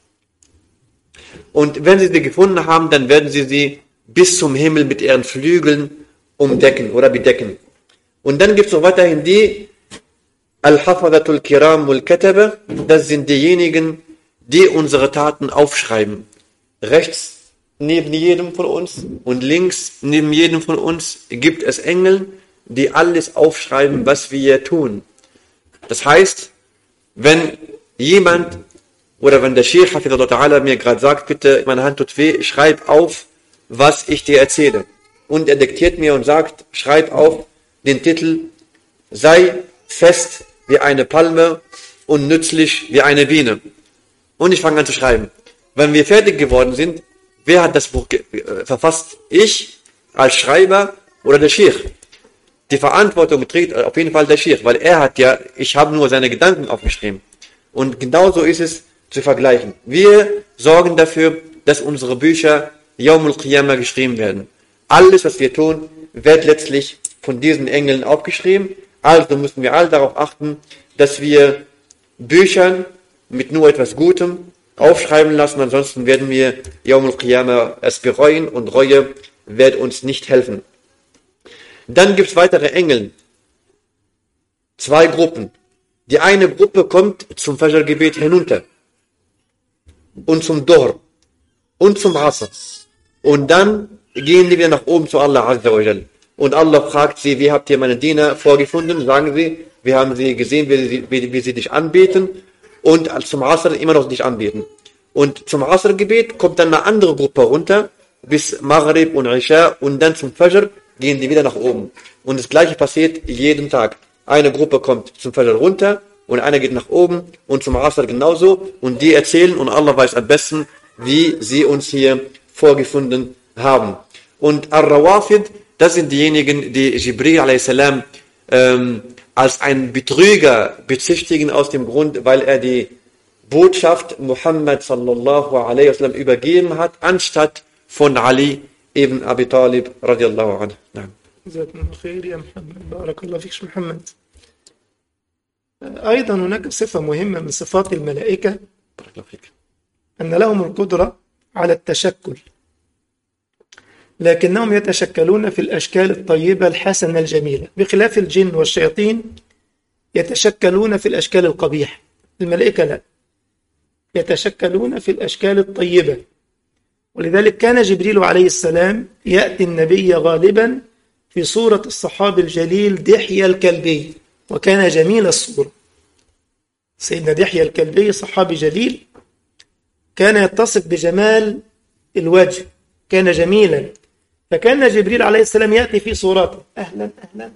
Speaker 2: Und wenn sie sie gefunden haben, dann werden sie sie bis zum Himmel mit ihren Flügeln umdecken oder bedecken. Und dann gibt es noch weiterhin die Al-Hafadatul Kiram wal Kataba, das sind diejenigen, die unsere Taten aufschreiben. Rechts neben jedem von uns und links neben jedem von uns gibt es Engel, die alles aufschreiben, was wir tun. Das heißt, wenn jemand oder wenn der Sheikh Hafidullah mir gerade sagt, bitte, meine Hand tut weh, schreib auf, was ich dir erzähle. Und er diktiert mir und sagt, schreib auf den Titel, sei fest wie eine Palme und nützlich wie eine Biene. Und ich fange an zu schreiben. Wenn wir fertig geworden sind, wer hat das Buch äh, verfasst? Ich als Schreiber oder der Sheikh? Die Verantwortung trägt auf jeden Fall der Sheikh, weil er hat ja, ich habe nur seine Gedanken aufgeschrieben. Und genauso ist es zu vergleichen. Wir sorgen dafür, dass unsere Bücher Yawmul Qiyamah geschrieben werden. Alles, was wir tun, wird letztlich von diesen Engeln aufgeschrieben. Also müssen wir alle darauf achten, dass wir Büchern mit nur etwas Gutem aufschreiben lassen, ansonsten werden wir Yawmul Qiyamah es bereuen und Reue wird uns nicht helfen. Dann gibt es weitere Engel. Zwei Gruppen. Die eine Gruppe kommt zum Fajr-Gebet hinunter und zum Dohr und zum Asr. Und dann gehen die wieder nach oben zu Allah Azza wa Jal. Und Allah fragt sie, wie habt ihr meine Diener vorgefunden? Sagen sie, wir haben sie gesehen, wie sie, wie, wie sie dich anbeten und zum Asr immer noch dich anbeten. Und zum Asr-Gebet kommt dann eine andere Gruppe runter bis Maghrib und Isha und dann zum Fajr gehen die wieder nach oben. Und das gleiche passiert jeden Tag. Eine Gruppe kommt zum Fajr runter und einer geht nach oben und zum Asr genauso und die erzählen und Allah weiß am besten, wie sie uns hier vorgefunden haben. Und Ar-Rawafid, das sind diejenigen, die Jibril a.s. Ähm, als einen Betrüger bezichtigen aus dem Grund, weil er die Botschaft Muhammad sallallahu alaihi wasallam übergeben hat, anstatt von Ali ibn Abi Talib radiallahu anhu. نعم.
Speaker 1: جزاكم الله خير يا محمد بارك الله فيك محمد أيضا هناك صفة مهمة من صفات الملائكة
Speaker 2: بارك الله فيك.
Speaker 1: أن لهم القدرة على التشكل لكنهم يتشكلون في الأشكال الطيبة الحسنة الجميلة بخلاف الجن والشياطين يتشكلون في الأشكال القبيحة الملائكة لا يتشكلون في الأشكال الطيبة ولذلك كان جبريل عليه السلام يأتي النبي غالبا في صورة الصحابي الجليل دحية الكلبي وكان جميل الصورة سيدنا دحية الكلبي صحابي جليل كان يتصف بجمال الوجه كان جميلا فكان جبريل عليه السلام يأتي في صورته أهلا أهلا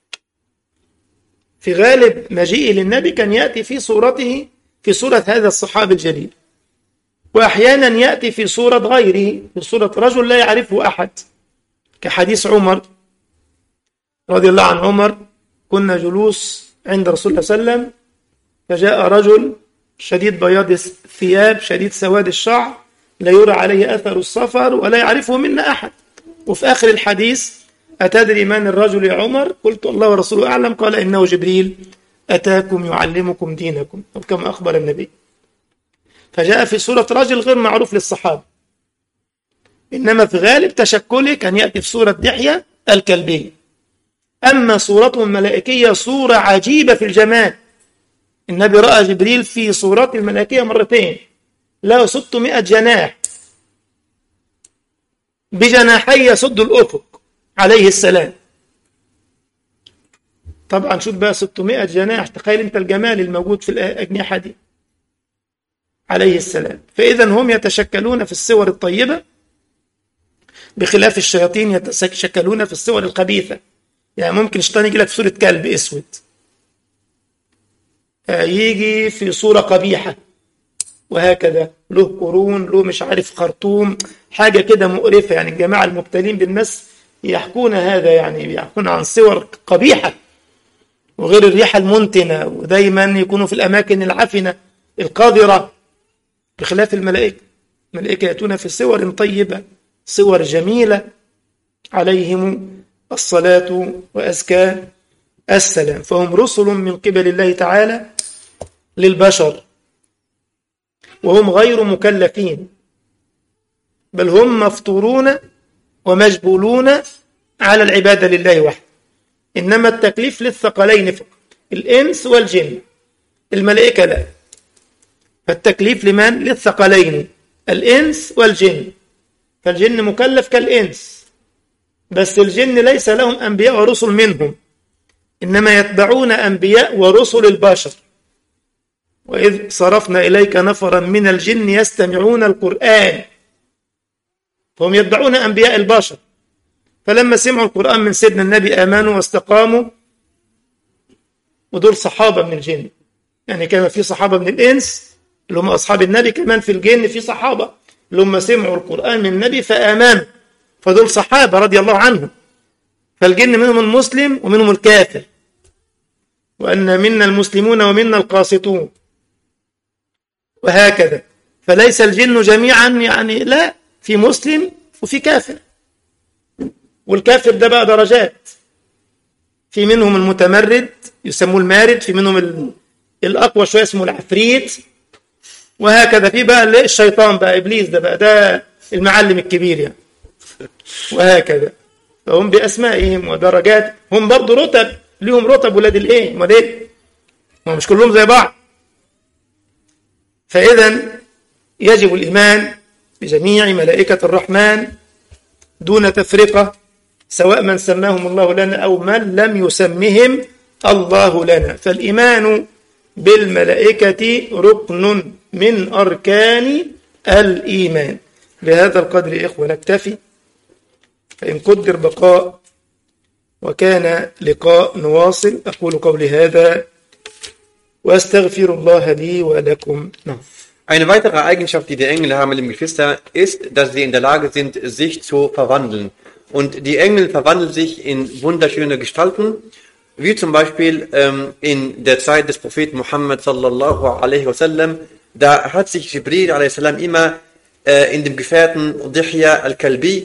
Speaker 1: في غالب مجيئه للنبي كان يأتي في صورته في صورة هذا الصحابي الجليل وأحيانا يأتي في صورة غيره في صورة رجل لا يعرفه أحد كحديث عمر رضي الله عن عمر كنا جلوس عند رسول الله صلى الله عليه وسلم فجاء رجل شديد بياض الثياب شديد سواد الشعر لا يرى عليه أثر السفر ولا يعرفه منا أحد وفي آخر الحديث أتدري من الرجل يا عمر قلت الله ورسوله أعلم قال إنه جبريل أتاكم يعلمكم دينكم أو كما أخبر النبي فجاء في صورة رجل غير معروف للصحابة إنما في غالب تشكله كان يأتي في صورة دحية الكلبي أما صورته الملائكية صورة عجيبة في الجمال النبي رأى جبريل في صورته الملائكية مرتين له 600 جناح بجناحي يسد الأفق عليه السلام طبعا شوف بقى 600 جناح تخيل انت الجمال الموجود في الأجنحة دي عليه السلام فإذا هم يتشكلون في الصور الطيبة بخلاف الشياطين يتشكلون في الصور الخبيثة يعني ممكن الشيطان يجي لك في صورة كلب اسود يجي في صورة قبيحة وهكذا له قرون له مش عارف خرطوم حاجة كده مقرفة يعني الجماعة المبتلين بالمس يحكون هذا يعني يحكون عن صور قبيحة وغير الريحة المنتنة ودايما يكونوا في الأماكن العفنة القاذرة بخلاف الملائكة الملائكة يأتون في صور طيبة صور جميلة عليهم الصلاة وأزكى السلام فهم رسل من قبل الله تعالى للبشر وهم غير مكلفين بل هم مفطورون ومجبولون على العبادة لله وحده إنما التكليف للثقلين فقط الإنس والجن الملائكة لا فالتكليف لمن؟ للثقلين الإنس والجن فالجن مكلف كالإنس بس الجن ليس لهم أنبياء ورسل منهم إنما يتبعون أنبياء ورسل البشر وإذ صرفنا إليك نفرا من الجن يستمعون القرآن فهم يتبعون أنبياء البشر فلما سمعوا القرآن من سيدنا النبي آمنوا واستقاموا ودول صحابة من الجن يعني كان في صحابة من الإنس اللي هم أصحاب النبي كمان في الجن في صحابة اللي هم سمعوا القرآن من النبي فآمنوا فدول صحابة رضي الله عنهم فالجن منهم المسلم ومنهم الكافر وأن منا المسلمون ومنا القاسطون وهكذا فليس الجن جميعا يعني لا في مسلم وفي كافر والكافر ده بقى درجات في منهم المتمرد يسموه المارد في منهم ال... الأقوى شوية اسمه العفريت وهكذا في بقى الشيطان بقى إبليس ده بقى ده المعلم الكبير يعني وهكذا فهم بأسمائهم ودرجات هم برضو رتب ليهم رتب ولاد الايه امال ايه ما مش كلهم زي بعض فاذا يجب الايمان بجميع ملائكه الرحمن دون تفرقه سواء من سماهم الله لنا او من لم يسمهم الله لنا فالايمان بالملائكه ركن من اركان الايمان بهذا القدر اخوه نكتفي فان قدر بقاء وكان لقاء نواصل أقول قولي هذا وأستغفر الله لي ولكم نعم
Speaker 2: Eine weitere Eigenschaft, die die Engel haben, liebe Geschwister, ist, dass sie in der Lage sind, sich zu verwandeln. Und die Engel verwandeln sich in wunderschöne Gestalten, wie zum Beispiel ähm, in der Zeit des Propheten Muhammad sallallahu alaihi wasallam. Da hat sich Jibril alaihi salam immer äh, in dem Gefährten Dihya al-Kalbi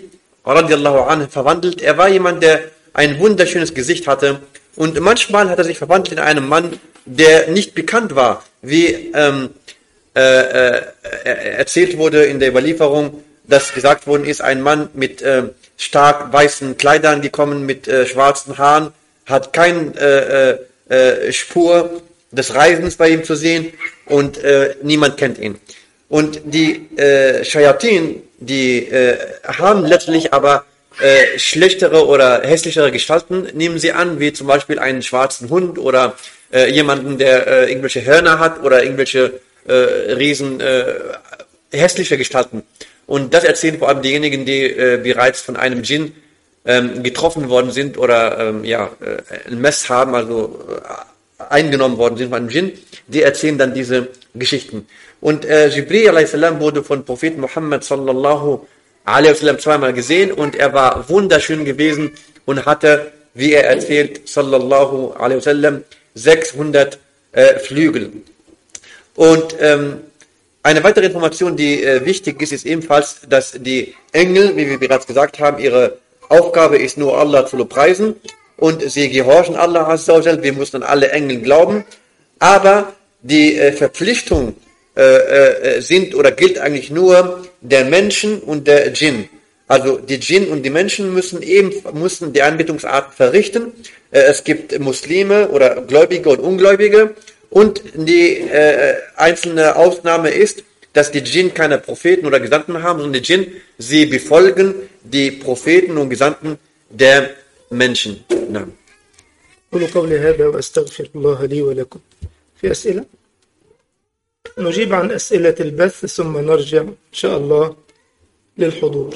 Speaker 2: radiallahu anhu verwandelt. Er war jemand, der ein wunderschönes Gesicht hatte und manchmal hat er sich verwandelt in einen Mann, der nicht bekannt war, wie ähm, äh, äh, erzählt wurde in der Überlieferung, dass gesagt worden ist, ein Mann mit äh, stark weißen Kleidern gekommen, mit äh, schwarzen Haaren, hat keine äh, äh, Spur des Reisens bei ihm zu sehen und äh, niemand kennt ihn. Und die äh, Shayatin, die äh, haben letztlich aber äh, schlechtere oder hässlichere Gestalten, nehmen sie an, wie zum Beispiel einen schwarzen Hund oder äh, jemanden, der äh, irgendwelche Hörner hat oder irgendwelche äh, riesen äh, hässliche Gestalten. Und das erzählen vor allem diejenigen, die äh, bereits von einem Djinn ähm, getroffen worden sind oder ähm, ja, äh, ein Mess haben, also äh, eingenommen worden sind von einem Djinn, die erzählen dann diese Geschichten. Und äh, Jibril a.s. wurde von Prophet Muhammad sallallahu alaihi wasallam zweimal gesehen und er war wunderschön gewesen und hatte, wie er erzählt, sallallahu alaihi wasallam, 600 äh, Flügel. Und ähm, eine weitere Information, die äh, wichtig ist, ist ebenfalls, dass die Engel, wie wir bereits gesagt haben, ihre Aufgabe ist nur Allah zu preisen und sie gehorchen Allah Azza Wir müssen an alle Engel glauben. Aber die äh, Verpflichtung äh, äh, sind oder gilt eigentlich nur der Menschen und der Djinn. Also die Djinn und die Menschen müssen eben müssen die Anbetungsart verrichten. Äh, es gibt Muslime oder Gläubige und Ungläubige. Und die äh, einzelne Ausnahme ist, dass die Djinn keine Propheten oder Gesandten haben, sondern die Djinn, sie befolgen die Propheten und Gesandten der Menschen. Na.
Speaker 1: قولوا قولي هذا وأستغفر الله لي ولكم في أسئلة؟ نجيب عن أسئلة البث ثم نرجع إن شاء الله للحضور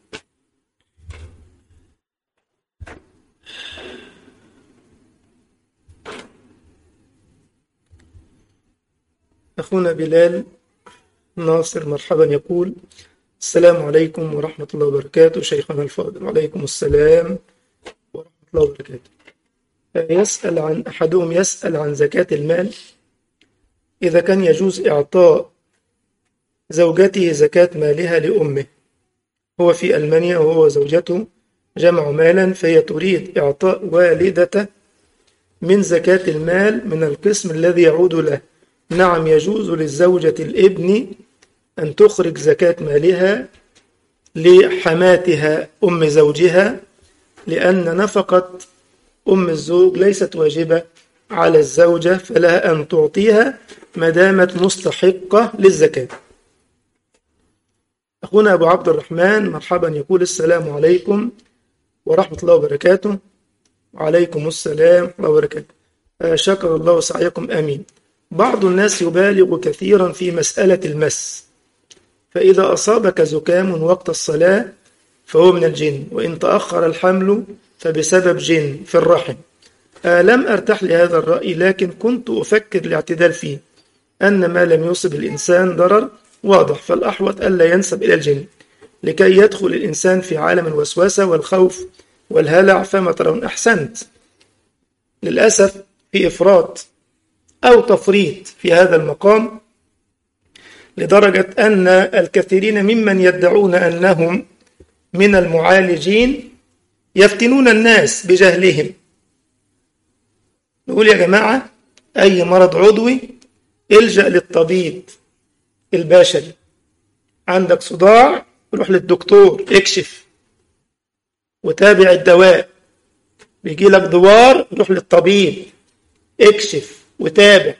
Speaker 1: أخونا بلال ناصر مرحبا يقول السلام عليكم ورحمة الله وبركاته شيخنا الفاضل وعليكم السلام ورحمة الله وبركاته يسأل عن أحدهم يسأل عن زكاة المال إذا كان يجوز إعطاء زوجته زكاة مالها لأمه هو في ألمانيا وهو وزوجته جمعوا مالا فهي تريد إعطاء والدته من زكاة المال من القسم الذي يعود له نعم يجوز للزوجة الابن أن تخرج زكاة مالها لحماتها أم زوجها لأن نفقة أم الزوج ليست واجبة على الزوجة فلها أن تعطيها ما دامت مستحقة للزكاة أخونا أبو عبد الرحمن مرحبا يقول السلام عليكم ورحمة الله وبركاته وعليكم السلام ورحمة الله وبركاته شكر الله سعيكم آمين بعض الناس يبالغ كثيرا في مسألة المس فإذا أصابك زكام وقت الصلاة فهو من الجن وإن تأخر الحمل فبسبب جن في الرحم آه لم أرتاح لهذا الرأي لكن كنت أفكر الاعتدال فيه أن ما لم يصب الإنسان ضرر واضح فالأحوط ألا ينسب إلى الجن لكي يدخل الإنسان في عالم الوسوسة والخوف والهلع فما ترون أحسنت للأسف في إفراط أو تفريط في هذا المقام لدرجة أن الكثيرين ممن يدعون أنهم من المعالجين يفتنون الناس بجهلهم نقول يا جماعة أي مرض عضوي الجأ للطبيب البشري عندك صداع روح للدكتور اكشف وتابع الدواء بيجي لك دوار روح للطبيب اكشف وتابع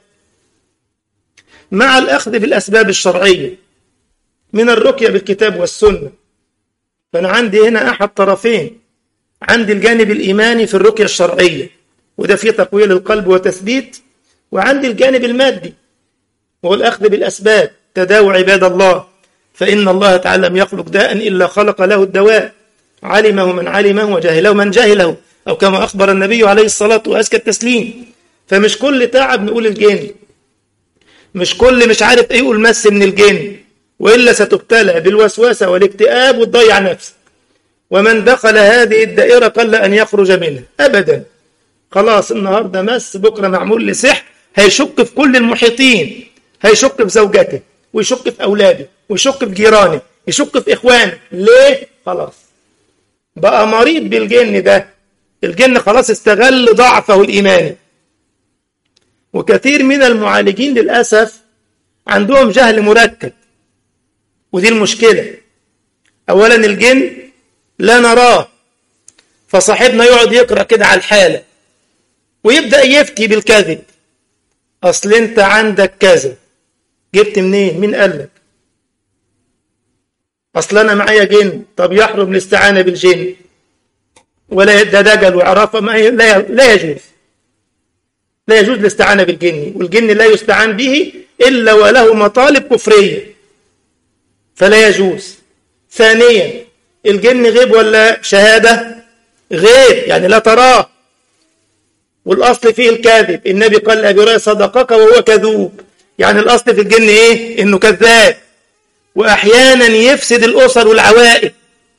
Speaker 1: مع الأخذ بالأسباب الشرعية من الرقية بالكتاب والسنة فأنا عندي هنا أحد طرفين عندي الجانب الإيماني في الرقية الشرعية وده فيه تقوية للقلب وتثبيت وعندي الجانب المادي وهو الأخذ بالأسباب تداوى عباد الله فإن الله تعالى لم يخلق داء إلا خلق له الدواء علمه من علمه وجهله من جهله أو كما أخبر النبي عليه الصلاة وأزكى التسليم فمش كل تعب نقول الجن مش كل مش عارف ايه يقول مس من الجن والا ستبتلى بالوسوسه والاكتئاب وتضيع نفسك ومن دخل هذه الدائره قل ان يخرج منها ابدا خلاص النهارده مس بكره معمول لسحر هيشك في كل المحيطين هيشك في زوجته ويشك في اولاده ويشك في جيرانه يشك في اخوانه ليه خلاص بقى مريض بالجن ده الجن خلاص استغل ضعفه الإيماني وكثير من المعالجين للأسف عندهم جهل مركب ودي المشكلة أولا الجن لا نراه فصاحبنا يقعد يقرأ كده على الحالة ويبدأ يفتي بالكذب أصل أنت عندك كذا جبت منين مين قال لك أصل أنا معايا جن طب يحرم الاستعانة بالجن ولا ده دجل وعرافة ما لا لا يجوز لا يجوز الاستعانة بالجن والجن لا يستعان به إلا وله مطالب كفرية فلا يجوز ثانيا الجن غيب ولا شهادة غيب يعني لا تراه والأصل فيه الكاذب النبي قال لأبي هريرة صدقك وهو كذوب يعني الأصل في الجن إيه إنه كذاب وأحيانا يفسد الأسر والعوائل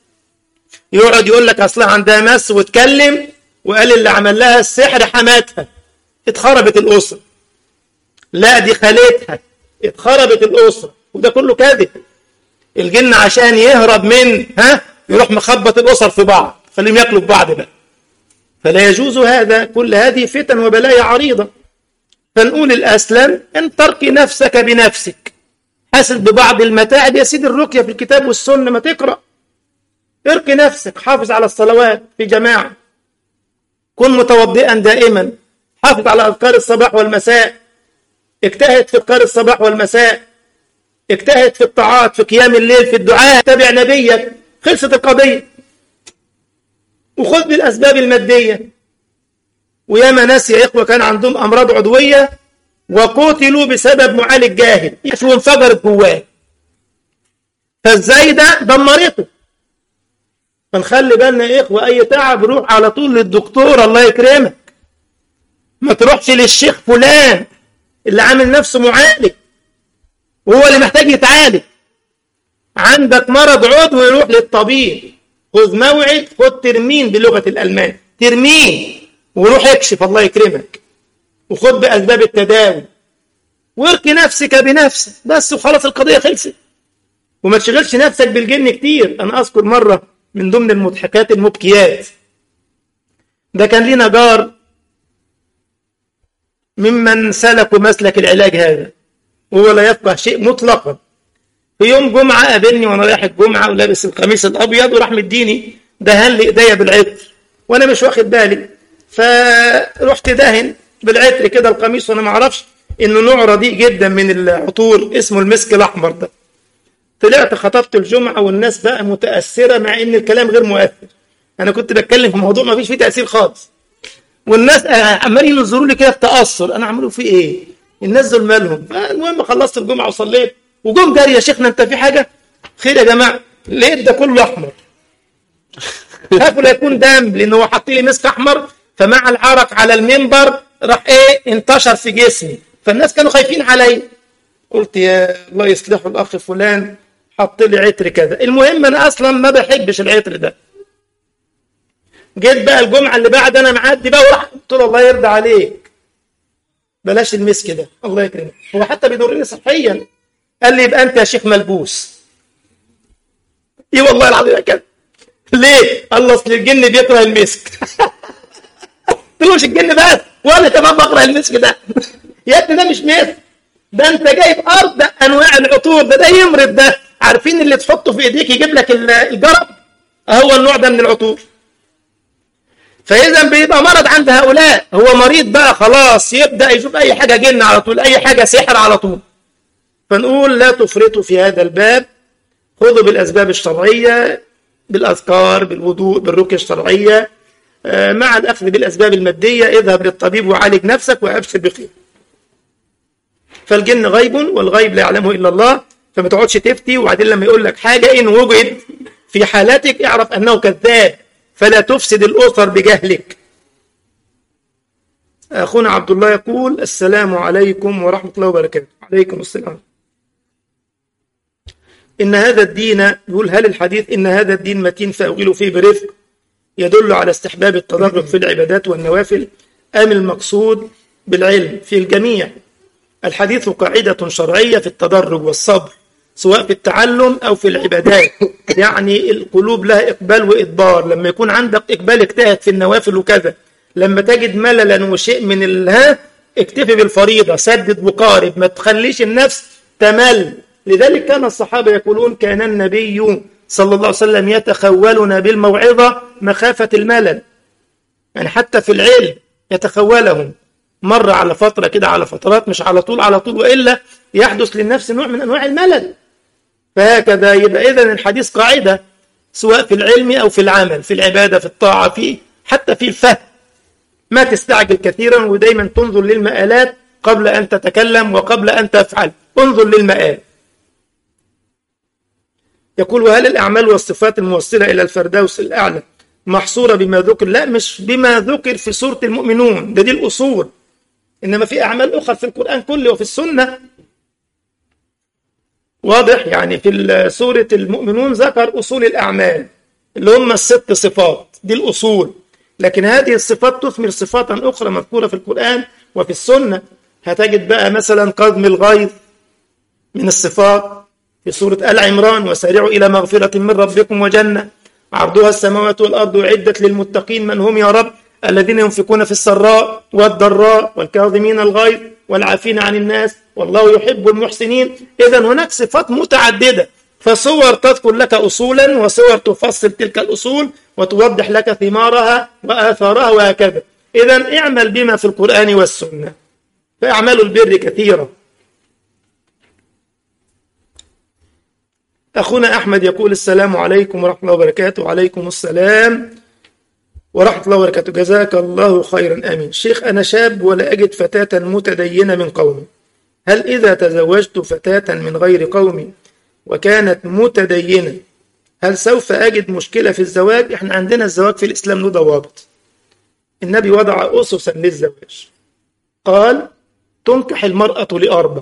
Speaker 1: يقعد يقول لك أصلها عندها مس وتكلم وقال اللي عمل لها السحر حماتها اتخربت الأسرة لا دي خالتها اتخربت الأسرة وده كله كذب الجن عشان يهرب من ها يروح مخبط الأسر في بعض خليهم ياكلوا في بعض بقى فلا يجوز هذا كل هذه فتن وبلايا عريضة فنقول الأسلم أن ترقي نفسك بنفسك حاسس ببعض المتاعب يا سيدي الرقية في الكتاب والسنة ما تقرأ ارقي نفسك حافظ على الصلوات في جماعة كن متوضئا دائما حافظ على أذكار الصباح والمساء اجتهد في أذكار الصباح والمساء اجتهد في الطاعات في قيام الليل في الدعاء تابع نبيك خلصت القضية وخذ بالأسباب المادية وياما ناس يا إخوة كان عندهم أمراض عضوية وقتلوا بسبب معالج جاهل وانفجرت جواه فازاي ده دمرته فنخلي بالنا يا إخوة أي تعب روح على طول للدكتور الله يكرمك ما تروحش للشيخ فلان اللي عامل نفسه معالج وهو اللي محتاج يتعالج عندك مرض عضوي يروح للطبيب خذ موعد خذ ترمين بلغة الألمان ترمين وروح اكشف الله يكرمك وخذ بأسباب التداوي وارقي نفسك بنفسك بس وخلاص القضية خلصت وما تشغلش نفسك بالجن كتير أنا أذكر مرة من ضمن المضحكات المبكيات ده كان لنا جار ممن سلكوا مسلك العلاج هذا وهو لا يفقه شيء مطلقا في يوم جمعة قابلني وأنا رايح الجمعة ولابس القميص الأبيض وراح مديني دهن لي إيديا بالعطر وأنا مش واخد بالي فرحت دهن بالعطر كده القميص وأنا ما أعرفش إنه نوع رديء جدا من العطور اسمه المسك الأحمر ده طلعت خطبت الجمعة والناس بقى متأثرة مع إن الكلام غير مؤثر أنا كنت بتكلم في موضوع ما فيش فيه تأثير خالص والناس عمالين ينظروا لي كده بتأثر أنا عملوا فيه إيه؟ الناس دول مالهم المهم خلصت الجمعة وصليت وجم جاري يا شيخنا أنت في حاجة؟ خير يا جماعة لقيت ده كله أحمر خافوا لا يكون دم لأن هو حاط لي مسك أحمر فمع العرق على المنبر راح إيه انتشر في جسمي فالناس كانوا خايفين علي قلت يا الله يصلحه الأخ فلان حط لي عطر كذا المهم أنا أصلا ما بحبش العطر ده جيت بقى الجمعة اللي بعد أنا معدي بقى وراح قلت له الله يرضى عليك بلاش المسك ده الله يكرمك هو حتى بيضرني صحيا قال لي يبقى أنت يا شيخ ملبوس إيه والله العظيم كده ليه؟ قال أصل الجن بيكره المسك قلت له مش الجن بس وأنا كمان بكره المسك ده يا ابني ده مش مسك ده أنت جايب أرض أنواع العطور ده ده يمرض ده عارفين اللي تحطه في إيديك يجيب لك الجرب هو النوع ده من العطور فإذا بيبقى مرض عند هؤلاء هو مريض بقى خلاص يبدأ يشوف أي حاجة جن على طول أي حاجة سحر على طول فنقول لا تفرطوا في هذا الباب خذوا بالأسباب الشرعية بالأذكار بالوضوء بالرقية الشرعية مع الأخذ بالأسباب المادية اذهب للطبيب وعالج نفسك وأبشر بخير فالجن غيب والغيب لا يعلمه إلا الله فما تقعدش تفتي وبعدين لما يقول لك حاجة إن وجد في حالتك اعرف أنه كذاب فلا تفسد الأسر بجهلك أخونا عبد الله يقول السلام عليكم ورحمة الله وبركاته عليكم السلام إن هذا الدين يقول هل الحديث إن هذا الدين متين فأغيل فيه برفق يدل على استحباب التدرج في العبادات والنوافل أم المقصود بالعلم في الجميع الحديث قاعدة شرعية في التدرج والصبر سواء في التعلم أو في العبادات يعني القلوب لها إقبال وإدبار لما يكون عندك إقبال اجتهد في النوافل وكذا لما تجد مللا وشيء من الها اكتفي بالفريضة سدد وقارب ما تخليش النفس تمل لذلك كان الصحابة يقولون كان النبي صلى الله عليه وسلم يتخولنا بالموعظة مخافة الملل يعني حتى في العلم يتخولهم مرة على فترة كده على فترات مش على طول على طول وإلا يحدث للنفس نوع من أنواع الملل فهكذا يبقى إذن الحديث قاعدة سواء في العلم أو في العمل في العبادة في الطاعة في حتى في الفهم ما تستعجل كثيرا ودايما تنظر للمآلات قبل أن تتكلم وقبل أن تفعل انظر للمآل يقول وهل الأعمال والصفات الموصلة إلى الفردوس الأعلى محصورة بما ذكر لا مش بما ذكر في سورة المؤمنون ده دي الأصول إنما في أعمال أخرى في القرآن كله وفي السنة واضح يعني في سورة المؤمنون ذكر أصول الأعمال اللي هم الست صفات دي الأصول لكن هذه الصفات تثمر صفات أخرى مذكورة في القرآن وفي السنة هتجد بقى مثلا قدم الغيظ من الصفات في سورة آل عمران وسارعوا إلى مغفرة من ربكم وجنة عرضها السماوات والأرض أعدت للمتقين من هم يا رب الذين ينفقون في السراء والضراء والكاظمين الغيظ والعافين عن الناس والله يحب المحسنين إذا هناك صفات متعددة فصور تذكر لك أصولا وصور تفصل تلك الأصول وتوضح لك ثمارها وآثارها وهكذا إذا اعمل بما في القرآن والسنة فأعمال البر كثيرة أخونا أحمد يقول السلام عليكم ورحمة الله وبركاته وعليكم السلام ورحمة الله وبركاته جزاك الله خيرا آمين شيخ أنا شاب ولا أجد فتاة متدينة من قومي هل إذا تزوجت فتاة من غير قومي وكانت متدينة هل سوف أجد مشكلة في الزواج إحنا عندنا الزواج في الإسلام له ضوابط النبي وضع أسسا للزواج قال تنكح المرأة لأربع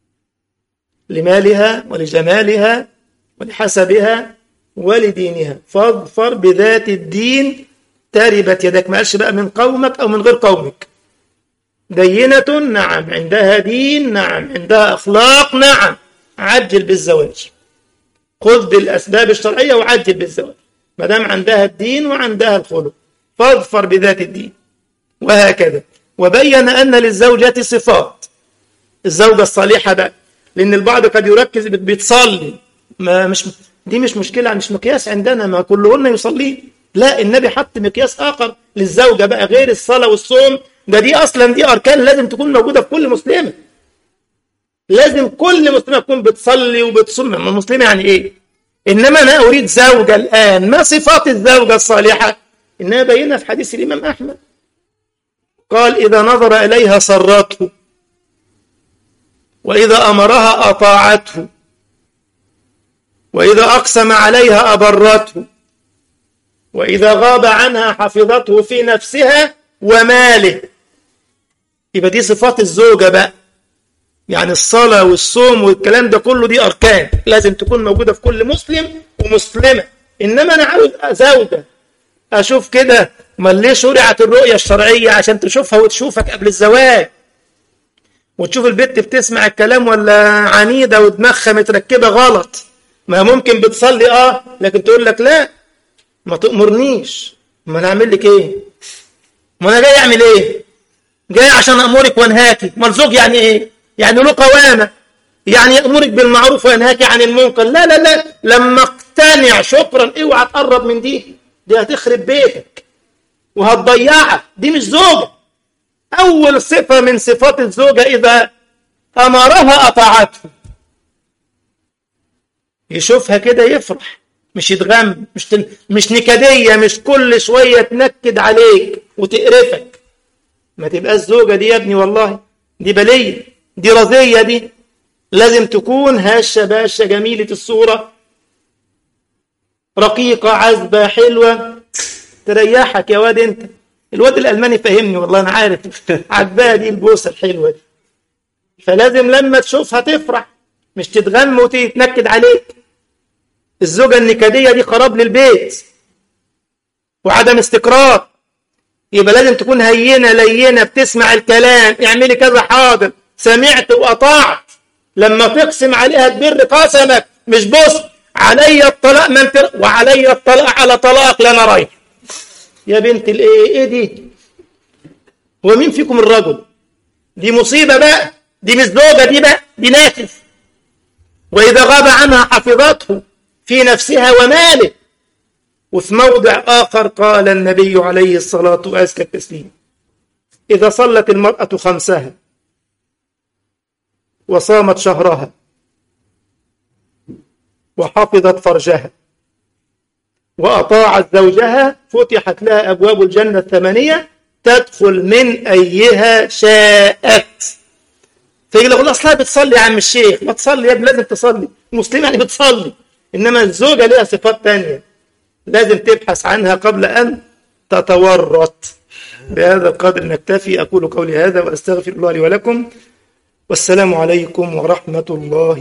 Speaker 1: لمالها ولجمالها ولحسبها ولدينها فاظفر بذات الدين تربت يدك ما قالش بقى من قومك أو من غير قومك دينة نعم عندها دين نعم عندها أخلاق نعم عجل بالزواج خذ بالأسباب الشرعية وعجل بالزواج ما دام عندها الدين وعندها الخلق فاظفر بذات الدين وهكذا وبين أن للزوجة صفات الزوجة الصالحة بقى لأن البعض قد يركز بتصلي ما مش دي مش مشكلة مش مقياس عندنا ما كلهن يصلين لا النبي حط مقياس آخر للزوجة بقى غير الصلاة والصوم ده دي أصلا دي أركان لازم تكون موجودة في كل مسلمة لازم كل مسلمة تكون بتصلي وبتصوم ما مسلمة يعني إيه إنما أنا أريد زوجة الآن ما صفات الزوجة الصالحة إنها بينها في حديث الإمام أحمد قال إذا نظر إليها سرته وإذا أمرها أطاعته وإذا أقسم عليها أبرته وإذا غاب عنها حفظته في نفسها وماله يبقى دي صفات الزوجة بقى يعني الصلاة والصوم والكلام ده كله دي أركان لازم تكون موجودة في كل مسلم ومسلمة إنما أنا عاوز زوجة أشوف كده ما ليه شرعت الرؤية الشرعية عشان تشوفها وتشوفك قبل الزواج وتشوف البنت بتسمع الكلام ولا عنيدة ودماغها متركبة غلط ما ممكن بتصلي اه لكن تقول لك لا ما تأمرنيش ما انا اعمل لك ايه ما انا جاي اعمل ايه جاي عشان امرك وانهاكي ما الزوج يعني ايه يعني له قوامه يعني يامرك بالمعروف وينهاكي عن المنكر لا لا لا لما اقتنع شكرا اوعى تقرب من دي دي هتخرب بيتك وهتضيعك دي مش زوجه اول صفه من صفات الزوجه اذا امرها اطاعته يشوفها كده يفرح مش يتغم مش تن... مش نكديه مش كل شويه تنكد عليك وتقرفك ما تبقاش زوجه دي يا ابني والله دي بليه دي رزيه دي لازم تكون هشه باشه جميله الصوره رقيقه عذبه حلوه تريحك يا واد انت الواد الالماني فهمني والله انا عارف عجباه دي البوسه الحلوه دي فلازم لما تشوفها تفرح مش تتغم وتتنكد عليك الزوجة النكدية دي خراب للبيت وعدم استقرار يبقى لازم تكون هينة لينة بتسمع الكلام اعملي كذا حاضر سمعت وأطعت لما تقسم عليها تبر قسمك مش بص علي الطلاق من تر... وعلي الطلاق على طلاق لا انا رايح يا بنت الايه ايه دي هو مين فيكم الرجل دي مصيبه بقى دي مش زوجه دي بقى دي ناكس واذا غاب عنها حفظته في نفسها وماله وفي موضع اخر قال النبي عليه الصلاه وازكى التسليم اذا صلت المراه خمسها وصامت شهرها وحفظت فرجها وأطاعت زوجها فتحت لها أبواب الجنة الثمانية تدخل من أيها شاءت فيقول لك أصلها بتصلي يا عم الشيخ ما تصلي يا ابني لازم تصلي مسلمة يعني بتصلي إنما الزوجة لها صفات تانية لازم تبحث عنها قبل أن تتورط بهذا القدر نكتفي أقول قولي هذا وأستغفر الله لي ولكم والسلام عليكم ورحمة الله